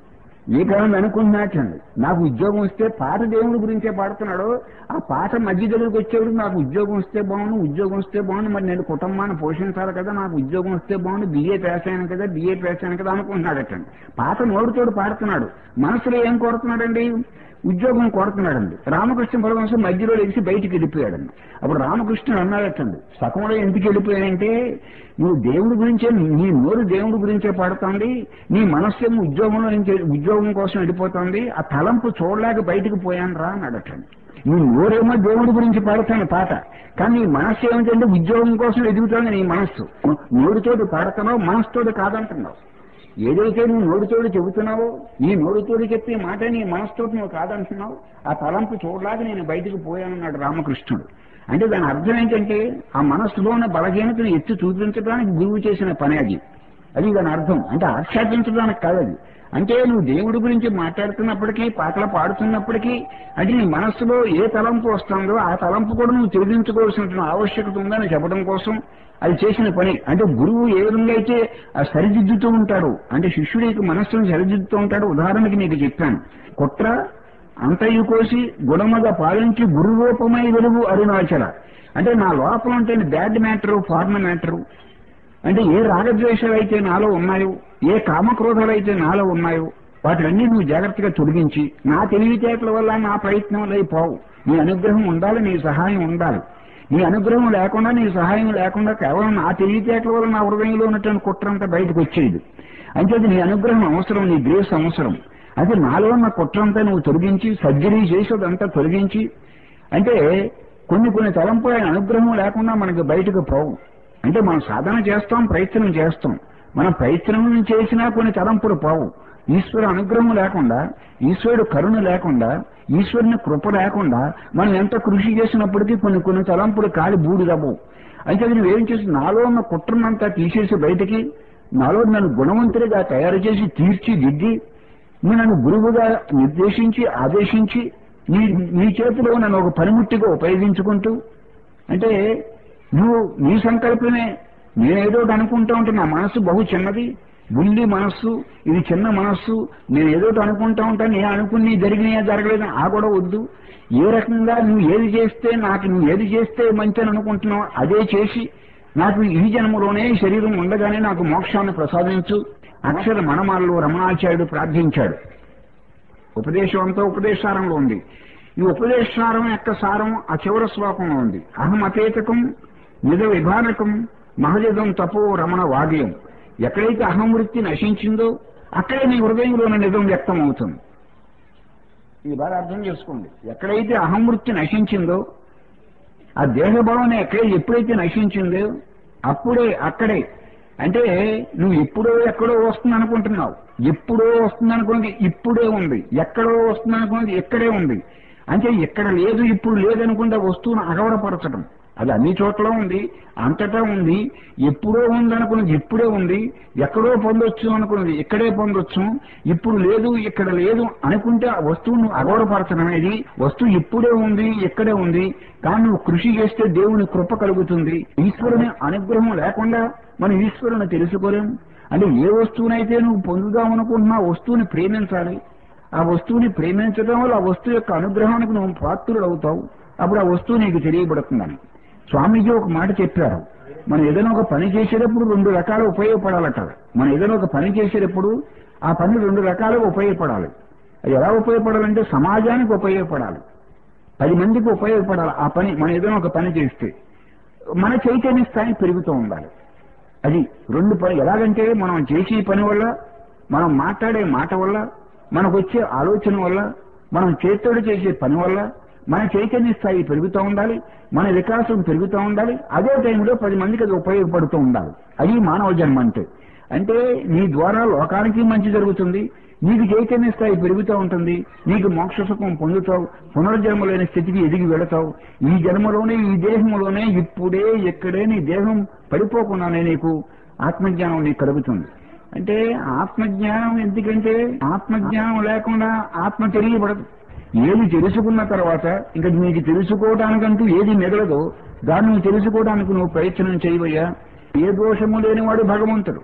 వివేకానంద అనుకుంటున్నట్టండి నాకు ఉద్యోగం వస్తే పాట దేవుడి గురించే పాడుతున్నాడు ఆ పాట మధ్య దగ్గరికి వచ్చేప్పుడు నాకు ఉద్యోగం వస్తే బాగుండు ఉద్యోగం వస్తే బాగుండు మరి నేను కుటుంబాన్ని పోషించాలి కదా నాకు ఉద్యోగం వస్తే బాగుండు బిఏ పాస్ అయ్యాను కదా బిఏ పాస్ అయ్యాను కదా అనుకుంటున్నాడటండి పాట నోడుతోడు పాడుతున్నాడు మనసులో ఏం కోరుతున్నాడండి ఉద్యోగం కోరుతున్నాడండి రామకృష్ణ పరమహంస మధ్యలో లేచి బయటికి వెళ్ళిపోయాడండి అప్పుడు రామకృష్ణుడు అన్నాడటండి సకంలో ఎందుకు వెళ్ళిపోయాడంటే నువ్వు దేవుడి గురించే నీ నోరు దేవుడి గురించే పాడుతోంది నీ మనస్సు ఏమో ఉద్యోగంలో నుంచి ఉద్యోగం కోసం వెళ్ళిపోతుంది ఆ తలంపు చూడలేక బయటికి పోయాను రా అన్నాడటండి నీ నోరేమో దేవుడి గురించి పాడుతాను పాట కానీ నీ మనస్సు ఏమిటంటే ఉద్యోగం కోసం ఎదుగుతోంది నీ మనస్సు నోటితోటి పాడుతున్నావు మనసుతోటి కాదంటున్నావు ఏదైతే నువ్వు నోటితోడు చెబుతున్నావో నీ నోటితోడు చెప్పే మాట నీ మనసుతోటి నువ్వు కాదంటున్నావు ఆ తలంపు చూడలాగా నేను బయటకు పోయానన్నాడు రామకృష్ణుడు అంటే దాని అర్థం ఏంటంటే ఆ మనస్సులో ఉన్న బలహీనతను ఎత్తి చూపించడానికి గురువు చేసిన పని అది అది దాని అర్థం అంటే ఆక్షేపించడానికి కాదు అది అంటే నువ్వు దేవుడి గురించి మాట్లాడుతున్నప్పటికీ పాటలు పాడుతున్నప్పటికీ అంటే నీ మనస్సులో ఏ తలంపు వస్తుందో ఆ తలంపు కూడా నువ్వు తెలిగించుకోవాల్సిన ఆవశ్యకత ఉందని చెప్పడం కోసం అది చేసిన పని అంటే గురువు ఏ విధంగా అయితే ఆ సరిదిద్దుతూ ఉంటాడు అంటే శిష్యుడి యొక్క మనస్సును సరిదిద్దుతూ ఉంటాడు ఉదాహరణకి నీకు చెప్పాను కుట్ర అంతయు కోసి గుణముగా పాలించి గురురూపమై వెలుగు అరుణాచల అంటే నా లోపల ఉంటే బ్యాడ్ మ్యాటరు ఫార్మ్ మ్యాటరు అంటే ఏ రాగద్వేషాలు అయితే నాలో ఉన్నాయో ఏ కామక్రోధాలు అయితే నాలో ఉన్నాయో వాటిలన్నీ నువ్వు జాగ్రత్తగా తొలగించి నా తెలివితేటల వల్ల నా ప్రయత్నం వల్ల పోవు నీ అనుగ్రహం ఉండాలి నీ సహాయం ఉండాలి నీ అనుగ్రహం లేకుండా నీ సహాయం లేకుండా కేవలం నా తెలివితేటల వల్ల నా హృదయంలో ఉన్నటువంటి కుట్రంతా బయటకు వచ్చేది అంటే నీ అనుగ్రహం అవసరం నీ గ్రేస్ అవసరం అయితే నాలో ఉన్న కుట్రంతా నువ్వు తొలగించి సర్జరీ చేసేదంతా తొలగించి అంటే కొన్ని కొన్ని తలంపులు ఆయన అనుగ్రహం లేకుండా మనకి బయటకు పోవు అంటే మనం సాధన చేస్తాం ప్రయత్నం చేస్తాం మనం ప్రయత్నం చేసినా కొన్ని తలంపులు పోవు ఈశ్వరు అనుగ్రహం లేకుండా ఈశ్వరుడు కరుణ లేకుండా ఈశ్వరుని కృప లేకుండా మనం ఎంత కృషి చేసినప్పటికీ కొన్ని కొన్ని తలంపులు కాలి బూడిదవ్వవు అయితే అది నువ్వేం చేసి నాలో ఉన్న కుట్రనంతా తీసేసి బయటికి నాలో నన్ను గుణవంతుడిగా తయారు చేసి తీర్చిదిద్ది నువ్వు నన్ను గురువుగా నిర్దేశించి ఆదేశించి నీ నీ చేతిలో నన్ను ఒక పనిముట్టిగా ఉపయోగించుకుంటూ అంటే నువ్వు నీ సంకల్పమే నేనేదో ఒకటి అనుకుంటా ఉంటే నా మనస్సు బహు చిన్నది బుల్లి మనస్సు ఇది చిన్న మనస్సు నేను ఏదో ఒకటి అనుకుంటా ఉంటాను నేను అనుకుని జరిగినాయా జరగలేదు ఆ కూడా వద్దు ఏ రకంగా నువ్వు ఏది చేస్తే నాకు నువ్వు ఏది చేస్తే మంచి అని అనుకుంటున్నావు అదే చేసి నాకు ఈ జన్మలోనే ఈ శరీరం ఉండగానే నాకు మోక్షాన్ని ప్రసాదించు అక్షర మనమాల్లో రమణాచార్యుడు ప్రార్థించాడు ఉపదేశం అంతా ఉపదేశారంలో ఉంది ఈ ఉపదేశారం యొక్క సారం ఆ చివరి శ్లోకంలో ఉంది అహం అపేతకం నిజ విభానకం మహజదం తపో రమణ వాగ్యం ఎక్కడైతే అహం వృత్తి నశించిందో అక్కడే నీ హృదయంలోని నిజం వ్యక్తం అవుతుంది ఇది బాగా అర్థం చేసుకోండి ఎక్కడైతే అహం వృత్తి నశించిందో ఆ దేహభావన ఎక్కడ ఎప్పుడైతే నశించిందో అప్పుడే అక్కడే అంటే నువ్వు ఎప్పుడో ఎక్కడో వస్తుంది అనుకుంటున్నావు ఎప్పుడో వస్తుంది అనుకున్నది ఇప్పుడే ఉంది ఎక్కడో వస్తుంది అనుకున్నది ఎక్కడే ఉంది అంటే ఎక్కడ లేదు ఇప్పుడు లేదనుకుంటే వస్తువును అగవడపరచడం అది అన్ని చోట్ల ఉంది అంతటా ఉంది ఎప్పుడో ఉంది అనుకున్నది ఇప్పుడే ఉంది ఎక్కడో పొందొచ్చు అనుకున్నది ఇక్కడే పొందొచ్చు ఇప్పుడు లేదు ఇక్కడ లేదు అనుకుంటే ఆ వస్తువును అగౌరవపరచడం అనేది వస్తువు ఇప్పుడే ఉంది ఇక్కడే ఉంది కానీ నువ్వు కృషి చేస్తే దేవుని కృప కలుగుతుంది ఈశ్వరుని అనుగ్రహం లేకుండా మనం ఈశ్వరుని తెలుసుకోలేం అంటే ఏ వస్తువునైతే నువ్వు పొందుదాం అనుకుంటున్నా ఆ వస్తువుని ప్రేమించాలి ఆ వస్తువుని ప్రేమించడం వల్ల ఆ వస్తువు యొక్క అనుగ్రహానికి నువ్వు పాత్రుడు అవుతావు అప్పుడు ఆ వస్తువు నీకు తెలియబడుతుందని స్వామీజీ ఒక మాట చెప్పారు మనం ఏదైనా ఒక పని చేసేటప్పుడు రెండు రకాలు ఉపయోగపడాలట మనం ఏదైనా ఒక పని చేసేటప్పుడు ఆ పని రెండు రకాలుగా ఉపయోగపడాలి అది ఎలా ఉపయోగపడాలంటే సమాజానికి ఉపయోగపడాలి పది మందికి ఉపయోగపడాలి ఆ పని మనం ఏదైనా ఒక పని చేస్తే మన చైతన్య స్థాయి పెరుగుతూ ఉండాలి అది రెండు పని ఎలాగంటే మనం చేసే పని వల్ల మనం మాట్లాడే మాట వల్ల మనకు వచ్చే ఆలోచన వల్ల మనం చేతోడు చేసే పని వల్ల మన చైతన్య స్థాయి పెరుగుతూ ఉండాలి మన వికాసం పెరుగుతూ ఉండాలి అదే టైంలో పది మందికి అది ఉపయోగపడుతూ ఉండాలి అది మానవ జన్మ అంటే అంటే నీ ద్వారా లోకానికి మంచి జరుగుతుంది నీకు చైతన్య స్థాయి పెరుగుతూ ఉంటుంది నీకు మోక్ష సుఖం పొందుతావు పునర్జన్మ లేని స్థితికి ఎదిగి వెళతావు ఈ జన్మలోనే ఈ దేహంలోనే ఇప్పుడే ఎక్కడే నీ దేహం పడిపోకుండానే నీకు ఆత్మజ్ఞానం నీకు కలుగుతుంది అంటే ఆత్మజ్ఞానం ఎందుకంటే ఆత్మజ్ఞానం లేకుండా ఆత్మ తెలియబడదు ఏది తెలుసుకున్న తర్వాత ఇంకా నీకు తెలుసుకోవడానికంటూ ఏది మిగలదో దాన్ని నువ్వు తెలుసుకోవడానికి నువ్వు ప్రయత్నం చేయవయ్యా ఏ దోషము లేనివాడు భగవంతుడు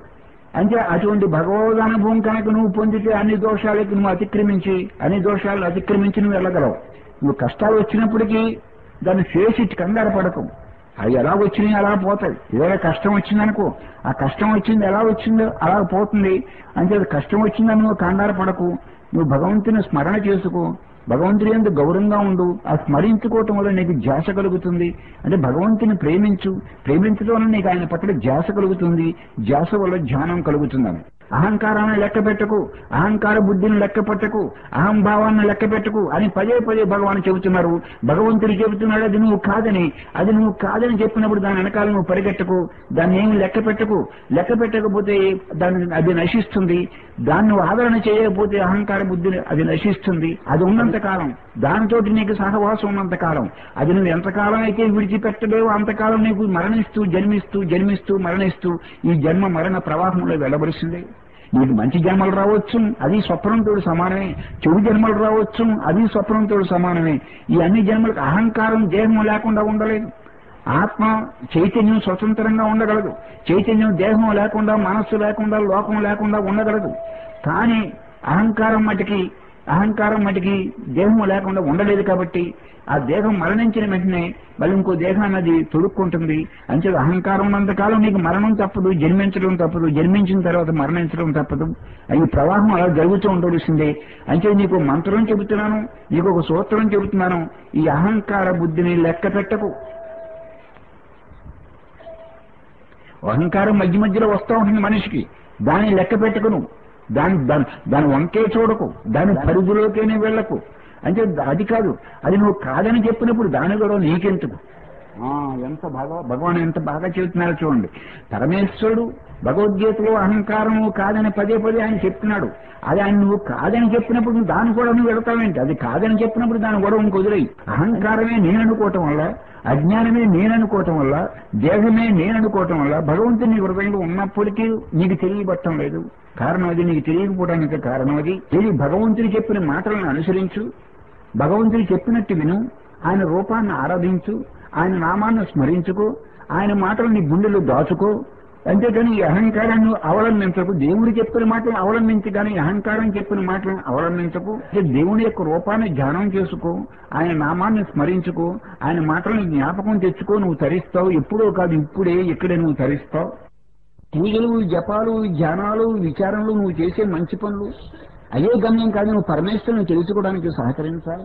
అంటే అటువంటి భగవద్ అనుభవం కనుక నువ్వు పొందితే అన్ని దోషాలకి నువ్వు అతిక్రమించి అన్ని దోషాలు అతిక్రమించి నువ్వు వెళ్ళగలవు నువ్వు కష్టాలు వచ్చినప్పటికీ దాన్ని చేసి కంగారు పడకు అవి ఎలా వచ్చినాయి అలా పోతాయి ఏదైనా కష్టం వచ్చిందనుకో ఆ కష్టం వచ్చింది ఎలా వచ్చిందో అలా పోతుంది అంటే అది కష్టం వచ్చిందని నువ్వు కంగారు పడకు నువ్వు భగవంతుని స్మరణ చేసుకో భగవంతుడి ఎందుకు గౌరవంగా ఉండు ఆ స్మరించుకోవటం వల్ల నీకు ధ్యాస కలుగుతుంది అంటే భగవంతుని ప్రేమించు ప్రేమించడం వల్ల నీకు ఆయన పట్ల ధ్యాస కలుగుతుంది ధ్యాస వల్ల ధ్యానం కలుగుతుందని అహంకారాన్ని లెక్క పెట్టకు అహంకార బుద్ధిని లెక్క పెట్టకు అహంభావాన్ని లెక్క పెట్టకు అని పదే పదే భగవాన్ చెబుతున్నారు భగవంతుడు చెబుతున్నాడు అది నువ్వు కాదని అది నువ్వు కాదని చెప్పినప్పుడు దాని వెనకాల నువ్వు పరిగెట్టకు దాన్ని ఏమి లెక్క పెట్టకు లెక్క పెట్టకపోతే దాన్ని అది నశిస్తుంది దాన్ని నువ్వు ఆదరణ చేయకపోతే అహంకార బుద్ధిని అది నశిస్తుంది అది ఉన్నంత కాలం దానితోటి నీకు సహవాసం ఉన్నంత కాలం అది నువ్వు ఎంతకాలం అయితే విడిచిపెట్టలేవో అంతకాలం నీకు మరణిస్తూ జన్మిస్తూ జన్మిస్తూ మరణిస్తూ ఈ జన్మ మరణ ప్రవాహంలో వెళ్ళవలసిందే నీకు మంచి జన్మలు రావచ్చు అది స్వప్నంతో సమానమే చెడు జన్మలు రావచ్చు అది స్వప్నంతో సమానమే ఈ అన్ని జన్మలకు అహంకారం దేహం లేకుండా ఉండలేదు ఆత్మ చైతన్యం స్వతంత్రంగా ఉండగలదు చైతన్యం దేహం లేకుండా మనస్సు లేకుండా లోకం లేకుండా ఉండగలదు కానీ అహంకారం మటుకి అహంకారం మటుకి దేహం లేకుండా ఉండలేదు కాబట్టి ఆ దేహం మరణించిన వెంటనే మళ్ళీ ఇంకో దేహం అన్నది తొడుక్కుంటుంది అంతే అహంకారం ఉన్నంతకాలం నీకు మరణం తప్పదు జన్మించడం తప్పదు జన్మించిన తర్వాత మరణించడం తప్పదు ఈ ప్రవాహం అలా జరుగుతూ ఉండవలసిందే అంటే నీకు మంత్రం చెబుతున్నాను నీకు ఒక సూత్రం చెబుతున్నాను ఈ అహంకార బుద్ధిని లెక్క పెట్టకు అహంకారం మధ్య మధ్యలో వస్తూ ఉంటుంది మనిషికి దాన్ని లెక్క పెట్టుకును దాని దాని దాని వంకే చూడకు దాని పరిధిలోకేనే వెళ్ళకు అంటే అది కాదు అది నువ్వు కాదని చెప్పినప్పుడు దాని కూడా నీకెందుకు ఆ, ఎంత బాగా భగవాన్ ఎంత బాగా చెబుతున్నారో చూడండి పరమేశ్వరుడు భగవద్గీతలో అహంకారము కాదని పదే పదే ఆయన చెప్తున్నాడు అది ఆయన నువ్వు కాదని చెప్పినప్పుడు నువ్వు దాన్ని కూడా నువ్వు వెళతావేంటి అది కాదని చెప్పినప్పుడు దాని కూడా ఇంక వదిలేయి అహంకారమే నేను అనుకోవటం వల్ల అజ్ఞానమే నేను అనుకోవటం వల్ల దేహమే నేను అనుకోవటం వల్ల భగవంతుని నీ హృదయంలో ఉన్నప్పటికీ నీకు తెలియబట్టం లేదు కారణం అది నీకు తెలియకపోవడానికి కారణం అది ఇది భగవంతుడు చెప్పిన మాటలను అనుసరించు భగవంతుడు చెప్పినట్టు విను ఆయన రూపాన్ని ఆరాధించు ఆయన నామాన్ని స్మరించుకో ఆయన మాటలు నీ గుండెలో దాచుకో అంతేకాని ఈ అహంకారాన్ని అవలంబించకు దేవుడు చెప్పిన మాటలను అవలంబించి కానీ ఈ అహంకారం చెప్పిన మాటలను అవలంబించకు అంటే దేవుని యొక్క రూపాన్ని ధ్యానం చేసుకో ఆయన నామాన్ని స్మరించుకో ఆయన మాటలను జ్ఞాపకం తెచ్చుకో నువ్వు తరిస్తావు ఎప్పుడో కాదు ఇప్పుడే ఇక్కడే నువ్వు తరిస్తావు పూజలు జపాలు ధ్యానాలు విచారణలు నువ్వు చేసే మంచి పనులు అదే గమ్యం కాదు నువ్వు పరమేశ్వరుని తెలుసుకోవడానికి సహకరించాలి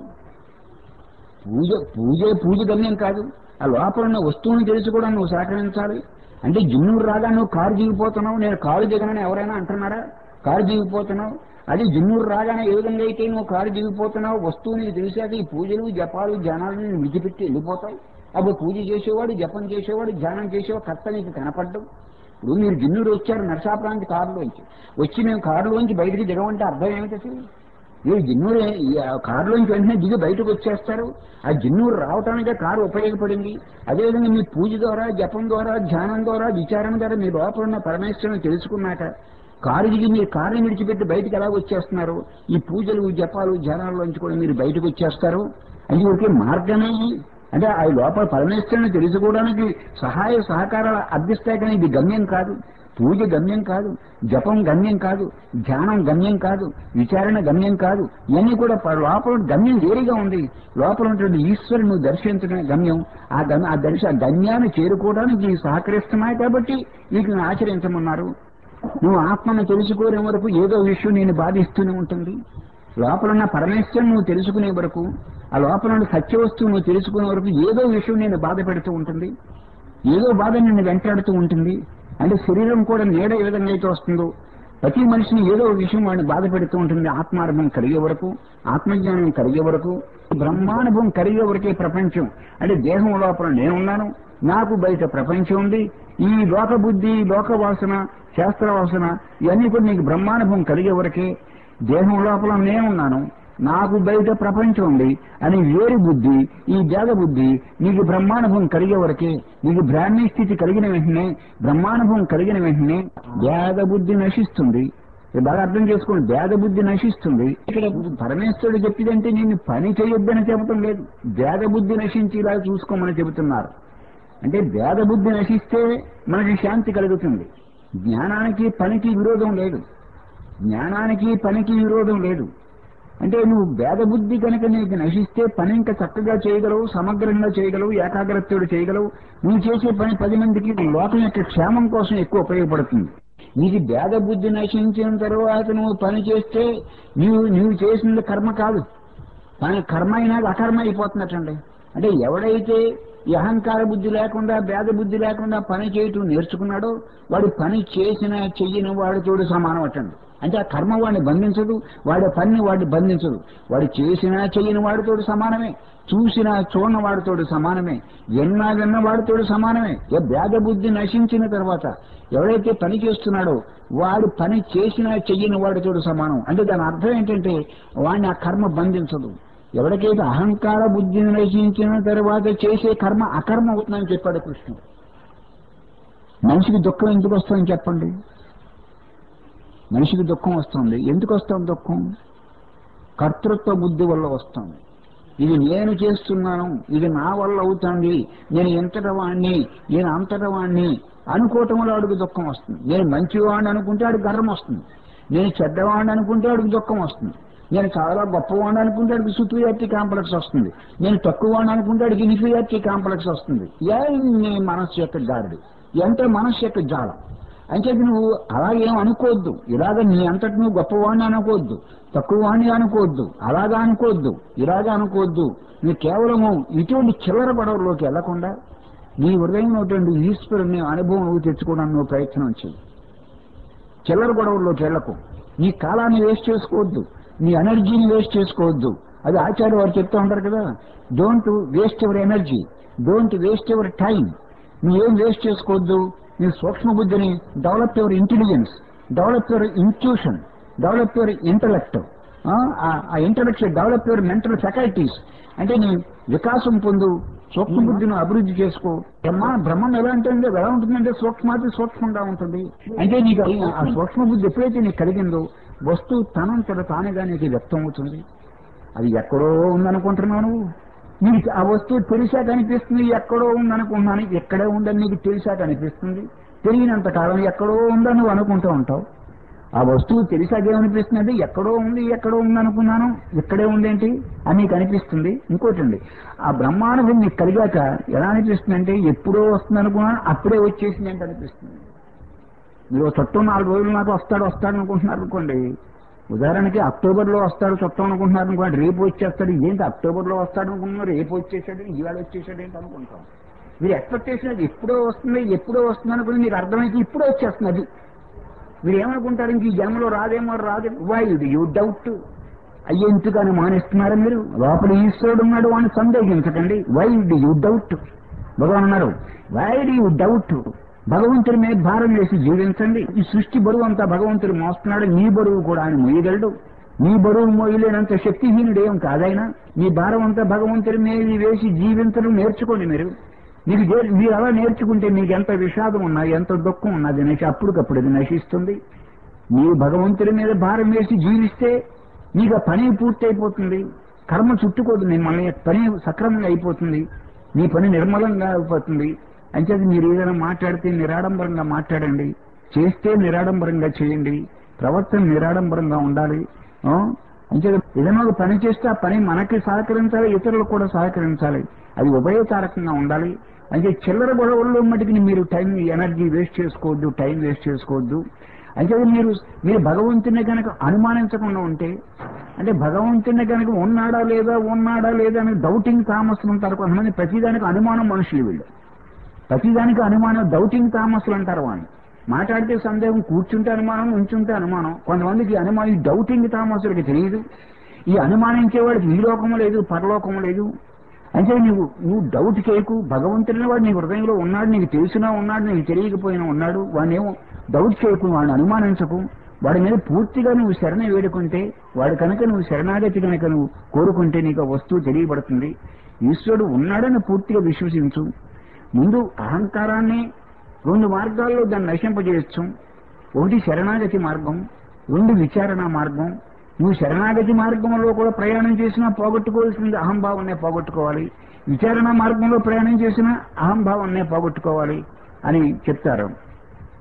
పూజ పూజే పూజ గమ్యం కాదు ఆ లోపల ఉన్న వస్తువుని తెలుసుకోవడానికి నువ్వు సహకరించాలి అంటే జిన్నూరు రాగా నువ్వు కారు దిగిపోతున్నావు నేను కారు దిగనని ఎవరైనా అంటున్నారా కారు దిగిపోతున్నావు అది జిన్నూరు రాగానే ఏ విధంగా అయితే నువ్వు కారు దిగిపోతున్నావు వస్తువు నీకు తెలిసాక ఈ పూజలు జపాలు ధ్యానాలు నేను విడిచిపెట్టి వెళ్ళిపోతావు అప్పుడు పూజ చేసేవాడు జపం చేసేవాడు ధ్యానం చేసేవాడు కర్త నీకు కనపడ్డం ఇప్పుడు మీరు జిన్నూరు వచ్చారు నరసాపురానికి కారులోంచి వచ్చి మేము కారులోంచి బయటికి దిగమంటే అర్థం ఏమిటి అసలు మీరు జిన్నూరు ఈ కారులోంచి వెంటనే దిగి బయటకు వచ్చేస్తారు ఆ జిన్నూరు రావటానికే కారు ఉపయోగపడింది అదేవిధంగా మీ పూజ ద్వారా జపం ద్వారా ధ్యానం ద్వారా విచారణ ద్వారా మీ లోపల ఉన్న పరమేశ్వరుని తెలుసుకున్నాక కారు దిగి మీరు కారుని విడిచిపెట్టి బయటకు ఎలా వచ్చేస్తున్నారు ఈ పూజలు జపాలు ధ్యానాల్లోంచి కూడా మీరు బయటకు వచ్చేస్తారు అది ఒకే మార్గమే అంటే ఆ లోపల పరమేశ్వరుని తెలుసుకోవడానికి సహాయ సహకారాలు అర్థిస్తాయి కానీ ఇది గమ్యం కాదు పూజ గమ్యం కాదు జపం గమ్యం కాదు ధ్యానం గమ్యం కాదు విచారణ గమ్యం కాదు ఇవన్నీ కూడా ప- లోపల గమ్యం వేరుగా ఉంది లోపల ఉన్నటువంటి ఈశ్వరుని నువ్వు దర్శించడమే గమ్యం ఆ గమ్య ఆ దర్శ ఆ గమ్యాన్ని చేరుకోవడానికి ఇవి సహకరిస్తున్నాయి కాబట్టి వీటిని ఆచరించమన్నారు నువ్వు ఆత్మను తెలుసుకోనే వరకు ఏదో విషయం నేను బాధిస్తూనే ఉంటుంది లోపల ఉన్న పరమేశ్వరం నువ్వు తెలుసుకునే వరకు ఆ లోపల ఉన్న సత్య వస్తువు నువ్వు తెలుసుకునే వరకు ఏదో విషయం నేను బాధ పెడుతూ ఉంటుంది ఏదో బాధ నిన్ను వెంటాడుతూ ఉంటుంది అంటే శరీరం కూడా నీడ ఏ విధంగా అయితే వస్తుందో ప్రతి మనిషిని ఏదో ఒక విషయం వాడిని బాధ పెడుతూ ఉంటుంది ఆత్మానుభవం కలిగే వరకు ఆత్మజ్ఞానం కలిగే వరకు బ్రహ్మానుభవం కలిగే వరకే ప్రపంచం అంటే దేహం లోపల నేనున్నాను నాకు బయట ప్రపంచం ఉంది ఈ లోక బుద్ధి లోక వాసన శాస్త్ర వాసన ఇవన్నీ కూడా నీకు బ్రహ్మానుభవం కలిగే వరకే దేహం లోపల నేనున్నాను నాకు బయట ప్రపంచం ఉంది అని వేరు బుద్ధి ఈ భేద బుద్ధి నీకు బ్రహ్మానుభవం కలిగే వరకే నీకు బ్రాహ్మీ స్థితి కలిగిన వెంటనే బ్రహ్మానుభవం కలిగిన వెంటనే భేద బుద్ధి నశిస్తుంది ఇది బాగా అర్థం చేసుకోండి భేద బుద్ధి నశిస్తుంది ఇక్కడ పరమేశ్వరుడు చెప్పిదంటే నేను పని చేయొద్దని చెప్పటం లేదు భేద బుద్ధి నశించేలా చూసుకోమని చెబుతున్నారు అంటే భేద బుద్ధి నశిస్తే మనకి శాంతి కలుగుతుంది జ్ఞానానికి పనికి విరోధం లేదు జ్ఞానానికి పనికి విరోధం లేదు అంటే నువ్వు భేదబుద్ధి కనుక నీకు నశిస్తే పని ఇంకా చక్కగా చేయగలవు సమగ్రంగా చేయగలవు ఏకాగ్రతతో చేయగలవు నువ్వు చేసే పని పది మందికి లోకం యొక్క క్షేమం కోసం ఎక్కువ ఉపయోగపడుతుంది నీకు భేదబుద్ధి నశించిన తర్వాత నువ్వు పని చేస్తే నీవు నువ్వు చేసింది కర్మ కాదు పని కర్మ అయినా అకర్మ అయిపోతున్నట్టండి అంటే ఎవడైతే ఈ అహంకార బుద్ధి లేకుండా భేద బుద్ధి లేకుండా పని చేయటం నేర్చుకున్నాడో వాడు పని చేసిన చెయ్యని వాడితోడు సమానం అటండి అంటే ఆ కర్మ వాడిని బంధించదు వాడి పని వాడిని బంధించదు వాడు చేసినా చెయ్యని వాడితోడు సమానమే చూసినా చూడని వాడితోడు సమానమే ఎన్నా విన్న వాడితోడు సమానమే ఏ భేద బుద్ధి నశించిన తర్వాత ఎవడైతే పని చేస్తున్నాడో వాడు పని చేసినా చెయ్యని వాడితోడు సమానం అంటే దాని అర్థం ఏంటంటే వాడిని ఆ కర్మ బంధించదు ఎవరికైతే అహంకార బుద్ధిని నశించిన తర్వాత చేసే కర్మ అకర్మ అవుతుందని చెప్పాడు కృష్ణుడు మనిషికి దుఃఖం ఎందుకు వస్తుందని చెప్పండి మనిషికి దుఃఖం వస్తుంది ఎందుకు వస్తుంది దుఃఖం కర్తృత్వ బుద్ధి వల్ల వస్తుంది ఇది నేను చేస్తున్నాను ఇది నా వల్ల అవుతుంది నేను ఎంతట వాణ్ణి నేను అంతట వాణ్ణి అనుకోవటం వల్ల వాడికి దుఃఖం వస్తుంది నేను మంచివాడిని అనుకుంటే వాడికి గర్వం వస్తుంది నేను చెడ్డవాడిని అనుకుంటే వాడికి దుఃఖం వస్తుంది నేను చాలా గొప్పవాడిని అనుకుంటే వాడికి సుపీరియారిటీ కాంప్లెక్స్ వస్తుంది నేను తక్కువవాడిని అనుకుంటే వాడికి ఇన్ఫీరియారిటీ కాంప్లెక్స్ వస్తుంది నీ మనస్సు యొక్క గాడి ఎంత మనస్సు యొక్క జాలం అంటే నువ్వు అలాగేం అనుకోవద్దు ఇలాగ నీ అంతటి నువ్వు గొప్పవాడిని అనుకోవద్దు తక్కువవాడిని అనుకోవద్దు అలాగా అనుకోవద్దు ఇలాగా అనుకోవద్దు నువ్వు కేవలము ఇటువంటి చిల్లర గొడవల్లోకి వెళ్లకుండా నీ హృదయంలో ఈశ్వరుని అనుభవం నువ్వు తెచ్చుకోవడానికి నువ్వు ప్రయత్నం చేయి చిల్లర గొడవల్లోకి వెళ్ళకు నీ కాలాన్ని వేస్ట్ చేసుకోవద్దు నీ ఎనర్జీని వేస్ట్ చేసుకోవద్దు అది ఆచార్య వారు చెప్తూ ఉంటారు కదా don't waste ever energy don't waste ever time నువ్వేం వేస్ట్ చేసుకోవద్దు నీ సూక్ష్మ బుద్ధిని develop your intelligence develop your intuition develop your intellect ఆ intellect develop your mental faculties అంటే నీ వికాసం పొందు సూక్ష్మ బుద్ధిని అభివృద్ధి చేసుకో బ్రహ్మ బ్రహ్మం ఎలా ఉంటుంది ఎలా ఉంటుందంటే సూక్ష్మాతి సూక్ష్మంగా ఉంటుంది అంటే నీకు ఆ సూక్ష్మ బుద్ధి ఎప్పుడైతే నీకు కలిగిందో వస్తువు తనంతట తానుగా నీకు వ్యక్తం అవుతుంది అది ఎక్కడో ఉందనుకుంటున్నావు నువ్వు నీకు ఆ వస్తువు తెలిసాక అనిపిస్తుంది ఎక్కడో ఉందనుకున్నాను ఎక్కడే ఉందని నీకు తెలిసాక అనిపిస్తుంది తెలియనంత కాలం ఎక్కడో ఉందని నువ్వు అనుకుంటూ ఉంటావు ఆ వస్తువు తెలిసాక ఏమనిపిస్తుంది ఎక్కడో ఉంది ఎక్కడో ఉంది అనుకున్నాను ఇక్కడే ఉందేంటి అని నీకు అనిపిస్తుంది ఇంకోటి అండి ఆ బ్రహ్మానుభవం నీకు కలిగాక ఎలా అనిపిస్తుంది అంటే ఎప్పుడో వస్తుంది అనుకున్నాను అప్పుడే వచ్చేసింది అంటే అనిపిస్తుంది మీరు చుట్టం నాలుగు రోజులు నాకు వస్తాడు వస్తాడు అనుకుంటున్నారు అనుకోండి ఉదాహరణకి అక్టోబర్లో వస్తాడు చుట్టం అనుకుంటున్నారు అనుకోండి రేపు వచ్చేస్తాడు ఏంటి అక్టోబర్లో వస్తాడు అనుకుంటున్నారు రేపు వచ్చేసాడు ఇవాళ వచ్చేసాడు ఏంటి అనుకుంటాం మీరు ఎక్స్పెక్టేషన్ అది ఎప్పుడో వస్తుంది ఎప్పుడో వస్తుంది అనుకుని మీకు అర్థమైతే ఇప్పుడే వచ్చేస్తుంది అది మీరు ఏమనుకుంటారు ఇంక ఈ జన్మలో రాదేమో రాదేమో వై యూ డౌట్ అయ్యే ఎందుకని మానేస్తున్నారా మీరు లోపల ఈశ్వరుడు ఉన్నాడు అని సందేహించకండి వై యూ డౌట్ భగవాన్ అన్నారు వై యూ డౌట్ భగవంతుడి మీద భారం వేసి జీవించండి ఈ సృష్టి బరువు అంతా భగవంతుడు మోస్తున్నాడు నీ బరువు కూడా ఆయన మోయగలడు నీ బరువు మోయలేనంత శక్తిహీనుడు ఏం కాదైనా నీ భారం అంతా భగవంతుడి మీద వేసి జీవించడం నేర్చుకోండి మీరు మీకు జే- మీరు అలా నేర్చుకుంటే మీకు ఎంత విషాదం ఉన్నా ఎంత దుఃఖం ఉన్నా అది నశి అప్పటికప్పుడు అది నశిస్తుంది నీవు భగవంతుడి మీద భారం వేసి జీవిస్తే నీకు ఆ పని పూర్తి అయిపోతుంది కర్మ చుట్టుకోదు మిమ్మల్ని పని సక్రమంగా అయిపోతుంది నీ పని నిర్మలంగా అయిపోతుంది అంచేది మీరు ఏదైనా మాట్లాడితే నిరాడంబరంగా మాట్లాడండి చేస్తే నిరాడంబరంగా చేయండి ప్రవర్తన నిరాడంబరంగా ఉండాలి ఆ? అంచేది ఏదైనా ఒక పని చేస్తే ఆ పని మనకి సహకరించాలి ఇతరులకు కూడా సహకరించాలి అది ఉభయతారకంగా ఉండాలి అంటే చిల్లర గొడవల్లో మటుకు మీరు టైం ఎనర్జీ వేస్ట్ చేసుకోవద్దు టైం వేస్ట్ చేసుకోవద్దు అయితే మీరు మీరు భగవంతుని కనుక అనుమానించకుండా ఉంటే అంటే భగవంతుని కనుక ఉన్నాడా లేదా ఉన్నాడా లేదా అని డౌటింగ్ తామస్సులు ఉంటారు కొంతమంది ప్రతిదానికి అనుమానం మనుషులు వీళ్ళు ప్రతిదానికి అనుమానం డౌటింగ్ తామస్సులు అంటారు వాళ్ళు మాట్లాడితే సందేహం కూర్చుంటే అనుమానం ఉంచుంటే అనుమానం కొంతమందికి అనుమానం ఈ డౌటింగ్ తామస్సులకి తెలియదు ఈ అనుమానించేవాడికి ఈ లోకము లేదు పరలోకము లేదు అంటే నువ్వు నువ్వు డౌట్ చేయకు భగవంతుడిని వాడు నీ హృదయంలో ఉన్నాడు నీకు తెలిసినా ఉన్నాడు నీకు తెలియకపోయినా ఉన్నాడు వాడినేమో డౌట్ చేయకు వాడిని అనుమానించకు వాడి మీద పూర్తిగా నువ్వు శరణ వేడుకుంటే వాడు కనుక నువ్వు శరణాగతి కనుక నువ్వు కోరుకుంటే నీకు ఆ వస్తువు తెలియబడుతుంది ఈశ్వరుడు ఉన్నాడని పూర్తిగా విశ్వసించు ముందు అహంకారాన్ని రెండు మార్గాల్లో దాన్ని నశింపజేయచ్చు ఒకటి శరణాగతి మార్గం రెండు విచారణ మార్గం నువ్వు శరణాగతి మార్గంలో కూడా ప్రయాణం చేసినా పోగొట్టుకోవాల్సింది అహంభావాన్నే పోగొట్టుకోవాలి విచారణ మార్గంలో ప్రయాణం చేసినా అహంభావాన్నే పోగొట్టుకోవాలి అని చెప్తారు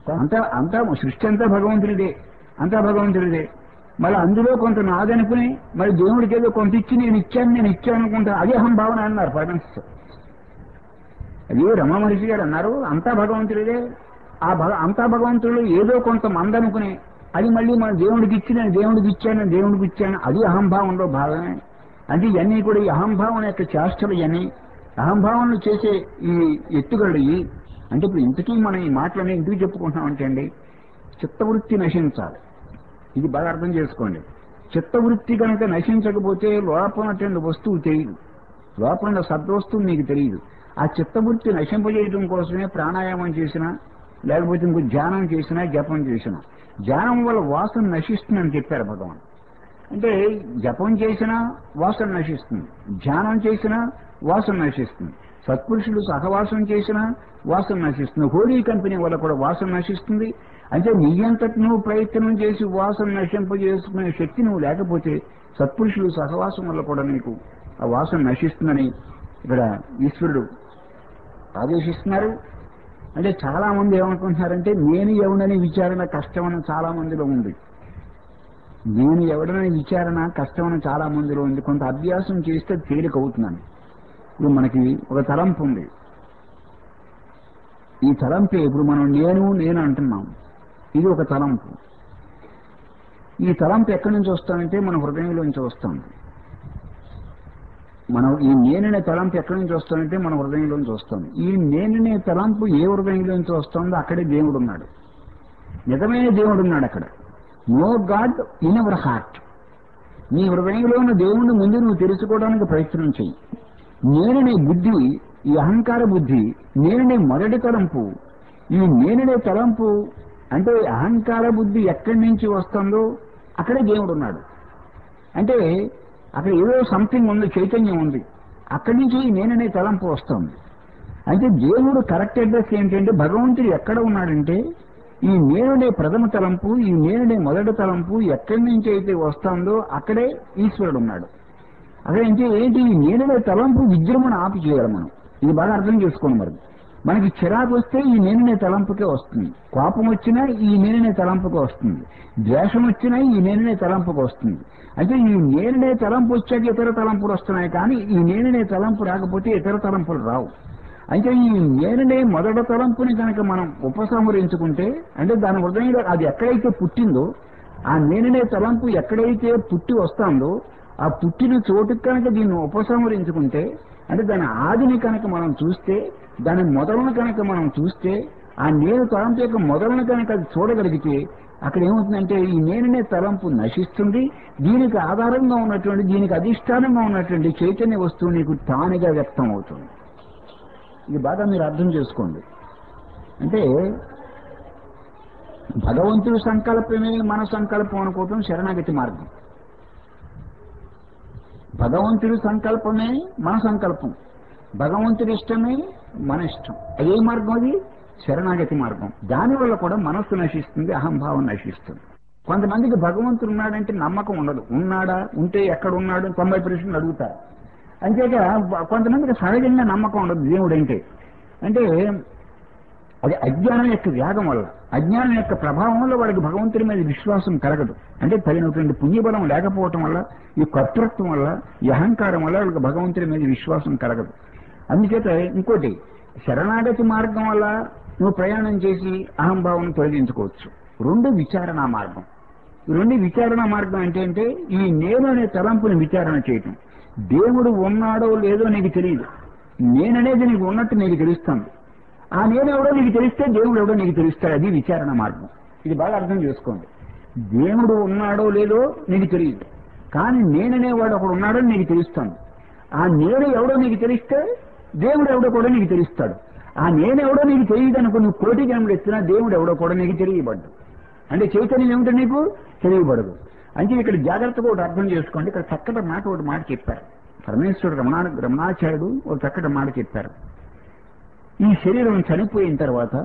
అంతా అంతా సృష్టి అంతా భగవంతుడిదే అంతా భగవంతుడిదే మళ్ళీ అందులో కొంత నాదనుకుని మరి దేవుడికి ఏదో కొంత ఇచ్చి నేను ఇచ్చాను నేను ఇచ్చాను అనుకుంటా అదే అహం భావన అన్నారు పరమేశ్వర అది రమణ మహర్షి గారు అన్నారు అంతా భగవంతుడిదే ఆ భగ అంతా భగవంతుడు ఏదో కొంత మందనుకుని అది మళ్ళీ మన దేవుడికి ఇచ్చి నేను దేవుడికి ఇచ్చాను నేను దేవుడికి ఇచ్చాను అది అహంభావంలో భాగమే అంటే ఇవన్నీ కూడా ఈ అహంభావం యొక్క చేష్టలు ఇవన్నీ అహంభావంలో చేసే ఈ ఎత్తుగడలు ఇవి అంటే ఇప్పుడు ఇంతకీ మనం ఈ మాటలన్నీ ఎందుకు చెప్పుకుంటున్నామంటే అండి చిత్తవృత్తి నశించాలి ఇది బాగా అర్థం చేసుకోండి చిత్తవృత్తి కనుక నశించకపోతే లోపల ఉన్నటువంటి వస్తువు తెలియదు లోపల ఉన్న సద్వస్తువు నీకు తెలియదు ఆ చిత్తవృత్తి నశింపజేయడం కోసమే ప్రాణాయామం చేసినా లేకపోతే ఇంకో ధ్యానం చేసినా జపం చేసినా ధ్యానం వల్ల వాసన నశిస్తుందని చెప్పారు భగవాన్ అంటే జపం చేసినా వాసన నశిస్తుంది ధ్యానం చేసినా వాసన నశిస్తుంది సత్పురుషులు సహవాసం చేసినా వాసన నశిస్తుంది హోలీ కంపెనీ వల్ల కూడా వాసన నశిస్తుంది అంటే నీ అంతటి నువ్వు ప్రయత్నం చేసి వాసన నశింపజేసుకునే శక్తి నువ్వు లేకపోతే సత్పురుషులు సహవాసం వల్ల కూడా నీకు ఆ వాసన నశిస్తుందని ఇక్కడ ఈశ్వరుడు ఆదేశిస్తున్నారు అంటే చాలా మంది ఏమనుకుంటున్నారంటే నేను ఎవడని విచారణ కష్టమని చాలా మందిలో ఉంది నేను ఎవడని విచారణ కష్టమని చాలా మందిలో ఉంది కొంత అభ్యాసం చేస్తే తేలిక అవుతున్నాను ఇప్పుడు మనకి ఒక తలంపు ఉంది ఈ తలంపే ఇప్పుడు మనం నేను నేను అంటున్నాం ఇది ఒక తలంపు ఈ తలంపు ఎక్కడి నుంచి వస్తామంటే మన హృదయంలోంచి వస్తుంది మనం ఈ నేననే తలంపు ఎక్కడి నుంచి వస్తానంటే మన హృదయంలోంచి వస్తుంది ఈ నేననే తలంపు ఏ హృదయంలోంచి వస్తుందో అక్కడే దేవుడు ఉన్నాడు నిజమైన దేవుడు ఉన్నాడు అక్కడ know God in our heart నీ హృదయంలో ఉన్న దేవుణ్ణి ముందు నువ్వు తెలుసుకోవడానికి ప్రయత్నం చెయ్యి నేననే బుద్ధి ఈ అహంకార బుద్ధి నేననే మొదటి తలంపు ఈ నేననే తలంపు అంటే అహంకార బుద్ధి ఎక్కడి నుంచి వస్తుందో అక్కడే దేవుడు ఉన్నాడు అంటే అక్కడ ఏదో సంథింగ్ ఉంది చైతన్యం ఉంది అక్కడి నుంచి ఈ నేననే తలంపు వస్తుంది అయితే దేవుడు కరెక్ట్ అడ్రస్ ఏంటంటే భగవంతుడు ఎక్కడ ఉన్నాడంటే ఈ నేనునే ప్రథమ తలంపు ఈ నేనునే మొదటి తలంపు ఎక్కడి నుంచి అయితే వస్తుందో అక్కడే ఈశ్వరుడు ఉన్నాడు అక్కడ అంటే ఏంటి ఈ నేనునే తలంపు విజృంభణ ఆపి చేయాలి మనం ఇది బాగా అర్థం చేసుకోండి మరి మనకి చిరాకు వస్తే ఈ నేనునే తలంపుకే వస్తుంది కోపం వచ్చినా ఈ నేనునే తలంపుకి వస్తుంది ద్వేషం వచ్చినా ఈ నేనునే తలంపుకి వస్తుంది అయితే ఈ నేనునే తలంపు వచ్చాక ఇతర తలంపులు వస్తున్నాయి కానీ ఈ నేనునే తలంపు రాకపోతే ఇతర తలంపులు రావు అయితే ఈ నేనునే మొదటి తలంపుని కనుక మనం ఉపసంహరించుకుంటే అంటే దాని హృదయంలో అది ఎక్కడైతే పుట్టిందో ఆ నేనునే తలంపు ఎక్కడైతే పుట్టి వస్తుందో ఆ పుట్టిన చోటుకి కనుక దీన్ని ఉపసంహరించుకుంటే అంటే దాని ఆదిని కనుక మనం చూస్తే దాని మొదలను కనుక మనం చూస్తే ఆ నేను తలంపు యొక్క మొదలను కనుక అది చూడగలిగితే అక్కడ ఏమవుతుందంటే ఈ నేననే తలంపు నశిస్తుంది దీనికి ఆధారంగా ఉన్నటువంటి దీనికి అధిష్టానంగా ఉన్నటువంటి చైతన్య వస్తువు నీకు తానుగా వ్యక్తం అవుతుంది ఇది బాగా మీరు అర్థం చేసుకోండి అంటే భగవంతుడి సంకల్పమే మన సంకల్పం అనుకోవటం శరణాగతి మార్గం భగవంతుడి సంకల్పమే మన సంకల్పం భగవంతుడి ఇష్టమే మన ఇష్టం అదే మార్గం అది శరణాగతి మార్గం దానివల్ల కూడా మనస్సు నశిస్తుంది అహంభావం నశిస్తుంది కొంతమందికి భగవంతుడు ఉన్నాడంటే నమ్మకం ఉండదు ఉన్నాడా ఉంటే ఎక్కడ ఉన్నాడు అని తొంభై ప్రశ్నలు అడుగుతారు అంతేక కొంతమందికి సహజంగా నమ్మకం ఉండదు దేవుడు అంటే అంటే అది అజ్ఞానం యొక్క వ్యాగం వల్ల అజ్ఞానం యొక్క ప్రభావం వల్ల వాడికి భగవంతుడి మీద విశ్వాసం కలగదు అంటే తగినటువంటి పుణ్యబలం లేకపోవటం వల్ల ఈ కర్తృత్వం వల్ల ఈ అహంకారం వల్ల వాళ్ళకి భగవంతుడి మీద విశ్వాసం కలగదు అందుచేత ఇంకోటి శరణాగతి మార్గం వల్ల నువ్వు ప్రయాణం చేసి అహంభావం తొలగించుకోవచ్చు రెండు విచారణ మార్గం ఈ రెండు విచారణ మార్గం అంటే అంటే ఈ నేను అనే తలంపుని విచారణ చేయటం దేవుడు ఉన్నాడో లేదో నీకు తెలియదు నేననేది నీకు ఉన్నట్టు నీకు తెలుస్తాను ఆ నేనెవడో నీకు తెలిస్తే దేవుడు ఎవడో నీకు తెలుస్తాడు అది విచారణ మార్గం ఇది బాగా అర్థం చేసుకోండి దేవుడు ఉన్నాడో లేదో నీకు తెలియదు కానీ నేననేవాడు ఒకడు ఉన్నాడో నీకు తెలుస్తాను ఆ నేను ఎవడో నీకు తెలిస్తే దేవుడు ఎవడో కూడా నీకు తెలుస్తాడు ఆ నేనెవడో నీకు తెలియదు అనుకో నువ్వు కోటి జన్మలు ఎత్తినా దేవుడు ఎవడో కూడా నీకు తెలియబడ్డు అంటే చైతన్యం ఏమిటో నీకు తెలియబడదు అంటే ఇక్కడ జాగ్రత్తగా ఒకటి అర్థం చేసుకోండి ఇక్కడ చక్కటి మాట ఒకటి మాట చెప్పారు పరమేశ్వరుడు రమణా రమణాచార్యుడు ఒక చక్కటి మాట చెప్పారు ఈ శరీరం చనిపోయిన తర్వాత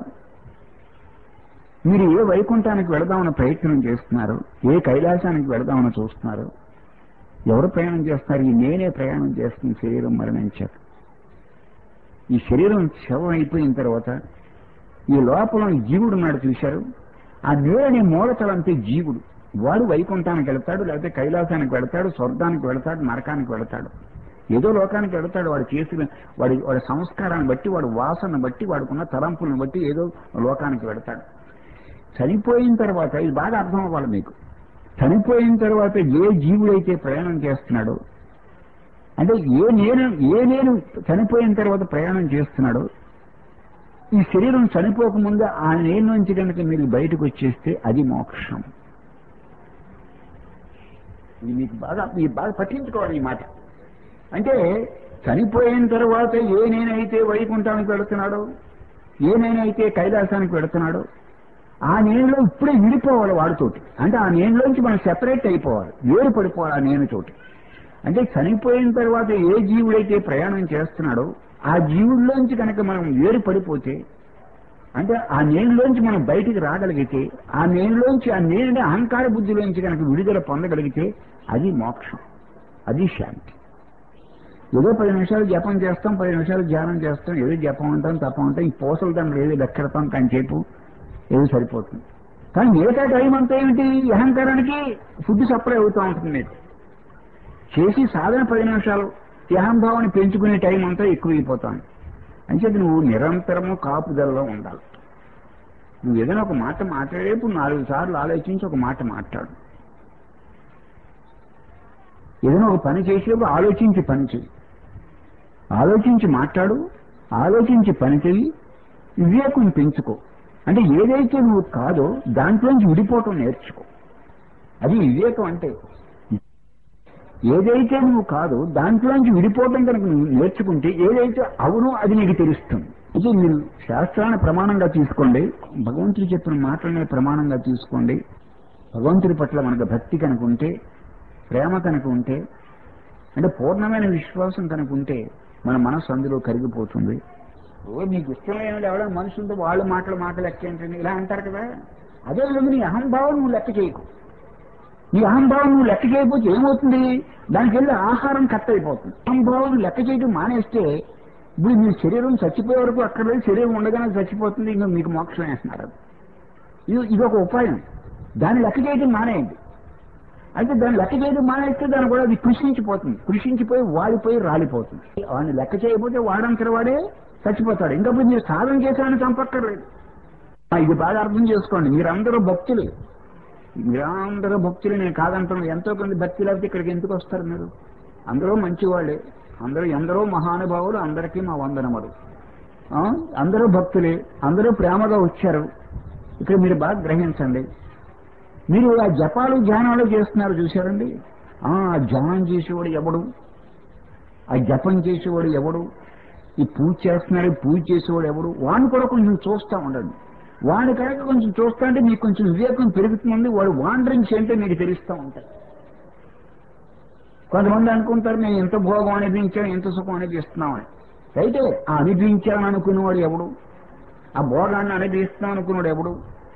మీరు ఏ వైకుంఠానికి వెళదామని ప్రయత్నం చేస్తున్నారు ఏ కైలాసానికి వెళదామని చూస్తున్నారు ఎవరు ప్రయాణం చేస్తున్నారు ఈ నేనే ప్రయాణం చేస్తున్న శరీరం మరణించారు ఈ శరీరం శవం అయిపోయిన తర్వాత ఈ లోపల ఈ జీవుడు ఉన్నాడు చూశారు ఆ నేరని మూలతలంతే జీవుడు వాడు వైకుంఠానికి వెళ్తాడు లేకపోతే కైలాసానికి వెళ్తాడు స్వర్గానికి వెళ్తాడు నరకానికి వెళ్తాడు ఏదో లోకానికి వెళ్తాడు వాడు చేసిన వాడి వాడి సంస్కారాన్ని బట్టి వాడి వాసన బట్టి వాడుకున్న తలంపులను బట్టి ఏదో లోకానికి వెళ్తాడు చనిపోయిన తర్వాత ఇది బాగా అర్థం అవ్వాలి మీకు చనిపోయిన తర్వాత ఏ జీవుడైతే ప్రయాణం చేస్తున్నాడో అంటే ఏ నేను ఏ నేను చనిపోయిన తర్వాత ప్రయాణం చేస్తున్నాడో ఈ శరీరం చనిపోకముందు ఆ నేను నుంచి కనుక మీరు బయటకు వచ్చేస్తే అది మోక్షం ఇది మీకు బాగా మీరు బాగా పట్టించుకోవాలి ఈ మాట అంటే చనిపోయిన తర్వాత ఏ నేనైతే వైకుంఠానికి వెళుతున్నాడో ఏ నేనైతే కైలాసానికి వెళుతున్నాడో ఆ నేనులో ఇప్పుడే విడిపోవాలి వాడితోటి అంటే ఆ నేనులోంచి మనం సెపరేట్ అయిపోవాలి వేరు పడిపోవాలి ఆ నేను తోటి అంటే చనిపోయిన తర్వాత ఏ జీవుడైతే ప్రయాణం చేస్తున్నాడో ఆ జీవుల్లోంచి కనుక మనం వేరు పడిపోతే అంటే ఆ నేనులోంచి మనం బయటికి రాగలిగితే ఆ నేనులోంచి ఆ నేనుని అహంకార బుద్ధిలోంచి కనుక విడుదల పొందగలిగితే అది మోక్షం అది శాంతి ఏదో పది నిమిషాలు జపం చేస్తాం పది నిమిషాలు ధ్యానం చేస్తాం ఏదో జపం ఉంటాం తపం ఉంటాం ఈ పూసలు దాంట్లో ఏదో లెక్కెడతాం కంచేపు ఏదో సరిపోతుంది కానీ మిగతా టైం అంతా ఏమిటి ఈ అహంకారానికి ఫుడ్ సప్లై అవుతూ ఉంటుంది మీకు చేసి సాధన పది నిమిషాలు ఈ అహంభావాన్ని పెంచుకునే టైం అంతా ఎక్కువైపోతాను అంచేది నువ్వు నిరంతరము కాపుదలలో ఉండాలి నువ్వు ఏదైనా ఒక మాట మాట్లాడేప్పుడు నాలుగు సార్లు ఆలోచించి ఒక మాట మాట్లాడు ఏదైనా ఒక పని చేసేప్పుడు ఆలోచించి పని చేయి ఆలోచించి మాట్లాడు ఆలోచించి పని చేయి వివేకం పెంచుకో అంటే ఏదైతే నువ్వు కాదో దాంట్లోంచి విడిపోవటం నేర్చుకో అది వివేకం అంటే ఏదైతే నువ్వు కాదు దాంట్లోంచి విడిపోవటం కనుక నువ్వు నేర్చుకుంటే ఏదైతే అవునో అది నీకు తెలుస్తుంది ఇది మీరు శాస్త్రాన్ని ప్రమాణంగా తీసుకోండి భగవంతుడు చెప్పిన మాటలనే ప్రమాణంగా తీసుకోండి భగవంతుడి పట్ల మనకు భక్తి కనుక ఉంటే ప్రేమ కనుక ఉంటే అంటే పూర్ణమైన విశ్వాసం కనుక ఉంటే మన మనసు అందులో కరిగిపోతుంది ఓ నీకు ఇష్టమైన ఎవరైనా మనుషులతో వాళ్ళ మాటలు మాటలు లెక్క ఏంటండి ఇలా అంటారు కదా అదే విధంగా నీ అహంభావం నువ్వు లెక్క చేయకు నీ అహంభావం నువ్వు లెక్క చేయకపోతే ఏమవుతుంది దానికి వెళ్ళి ఆహారం కట్ అయిపోతుంది అహంభావం లెక్క చేయడం మానేస్తే ఇప్పుడు మీ శరీరం చచ్చిపోయే వరకు అక్కడ లేదు శరీరం ఉండగానే చచ్చిపోతుంది ఇంకా మీకు మోక్షం వేస్తున్నారు ఇది ఇది ఒక ఉపాయం దాన్ని లెక్క చేయడం మానేయండి అయితే దాన్ని లెక్క చేయడం మానేస్తే దాన్ని కూడా అది కృషించిపోతుంది కృషించిపోయి వాడిపోయి రాలిపోతుంది వాడిని లెక్క చేయకపోతే వాడంతటి వాడే చచ్చిపోతాడు ఇంకా మీరు సాధన చేశారని చంపక్కర్లేదు ఆ, ఇది బాగా అర్థం చేసుకోండి మీరందరూ భక్తులు మీరందరూ భక్తులు నేను కాదంటున్నాను ఎంతో కొంత భక్తి లేకపోతే ఇక్కడికి ఎందుకు వస్తారు మీరు అందరూ మంచివాళ్ళే అందరూ ఎందరో మహానుభావులు అందరికీ మా వందనములు ఆ, అందరూ భక్తులే అందరూ ప్రేమగా వచ్చారు ఇక్కడ మీరు బాగా గ్రహించండి మీరు ఆ జపాలు ధ్యానాలు చేస్తున్నారు చూశారండి ఆ ధ్యానం చేసేవాడు ఎవడు ఆ జపం చేసేవాడు ఎవడు ఈ పూజ చేస్తున్నాడు ఈ పూజ చేసేవాడు ఎవడు వాడిని కూడా కొంచెం చూస్తూ ఉండండి వాడి కనుక కొంచెం చూస్తా అంటే మీకు కొంచెం వివేకం పెరుగుతుంది వాడు వాండరింగ్స్ ఏంటో మీకు తెలుస్తూ ఉంటాయి కొంతమంది అనుకుంటారు నేను ఎంత భోగం అనిపించాను ఎంత సుఖం అనిపిస్తున్నామని అయితే ఆ అనిపించాలని అనుకునేవాడు ఎవడు ఆ భోగాన్ని అనుభవిస్తున్నాం అనుకున్నాడు ఎవడు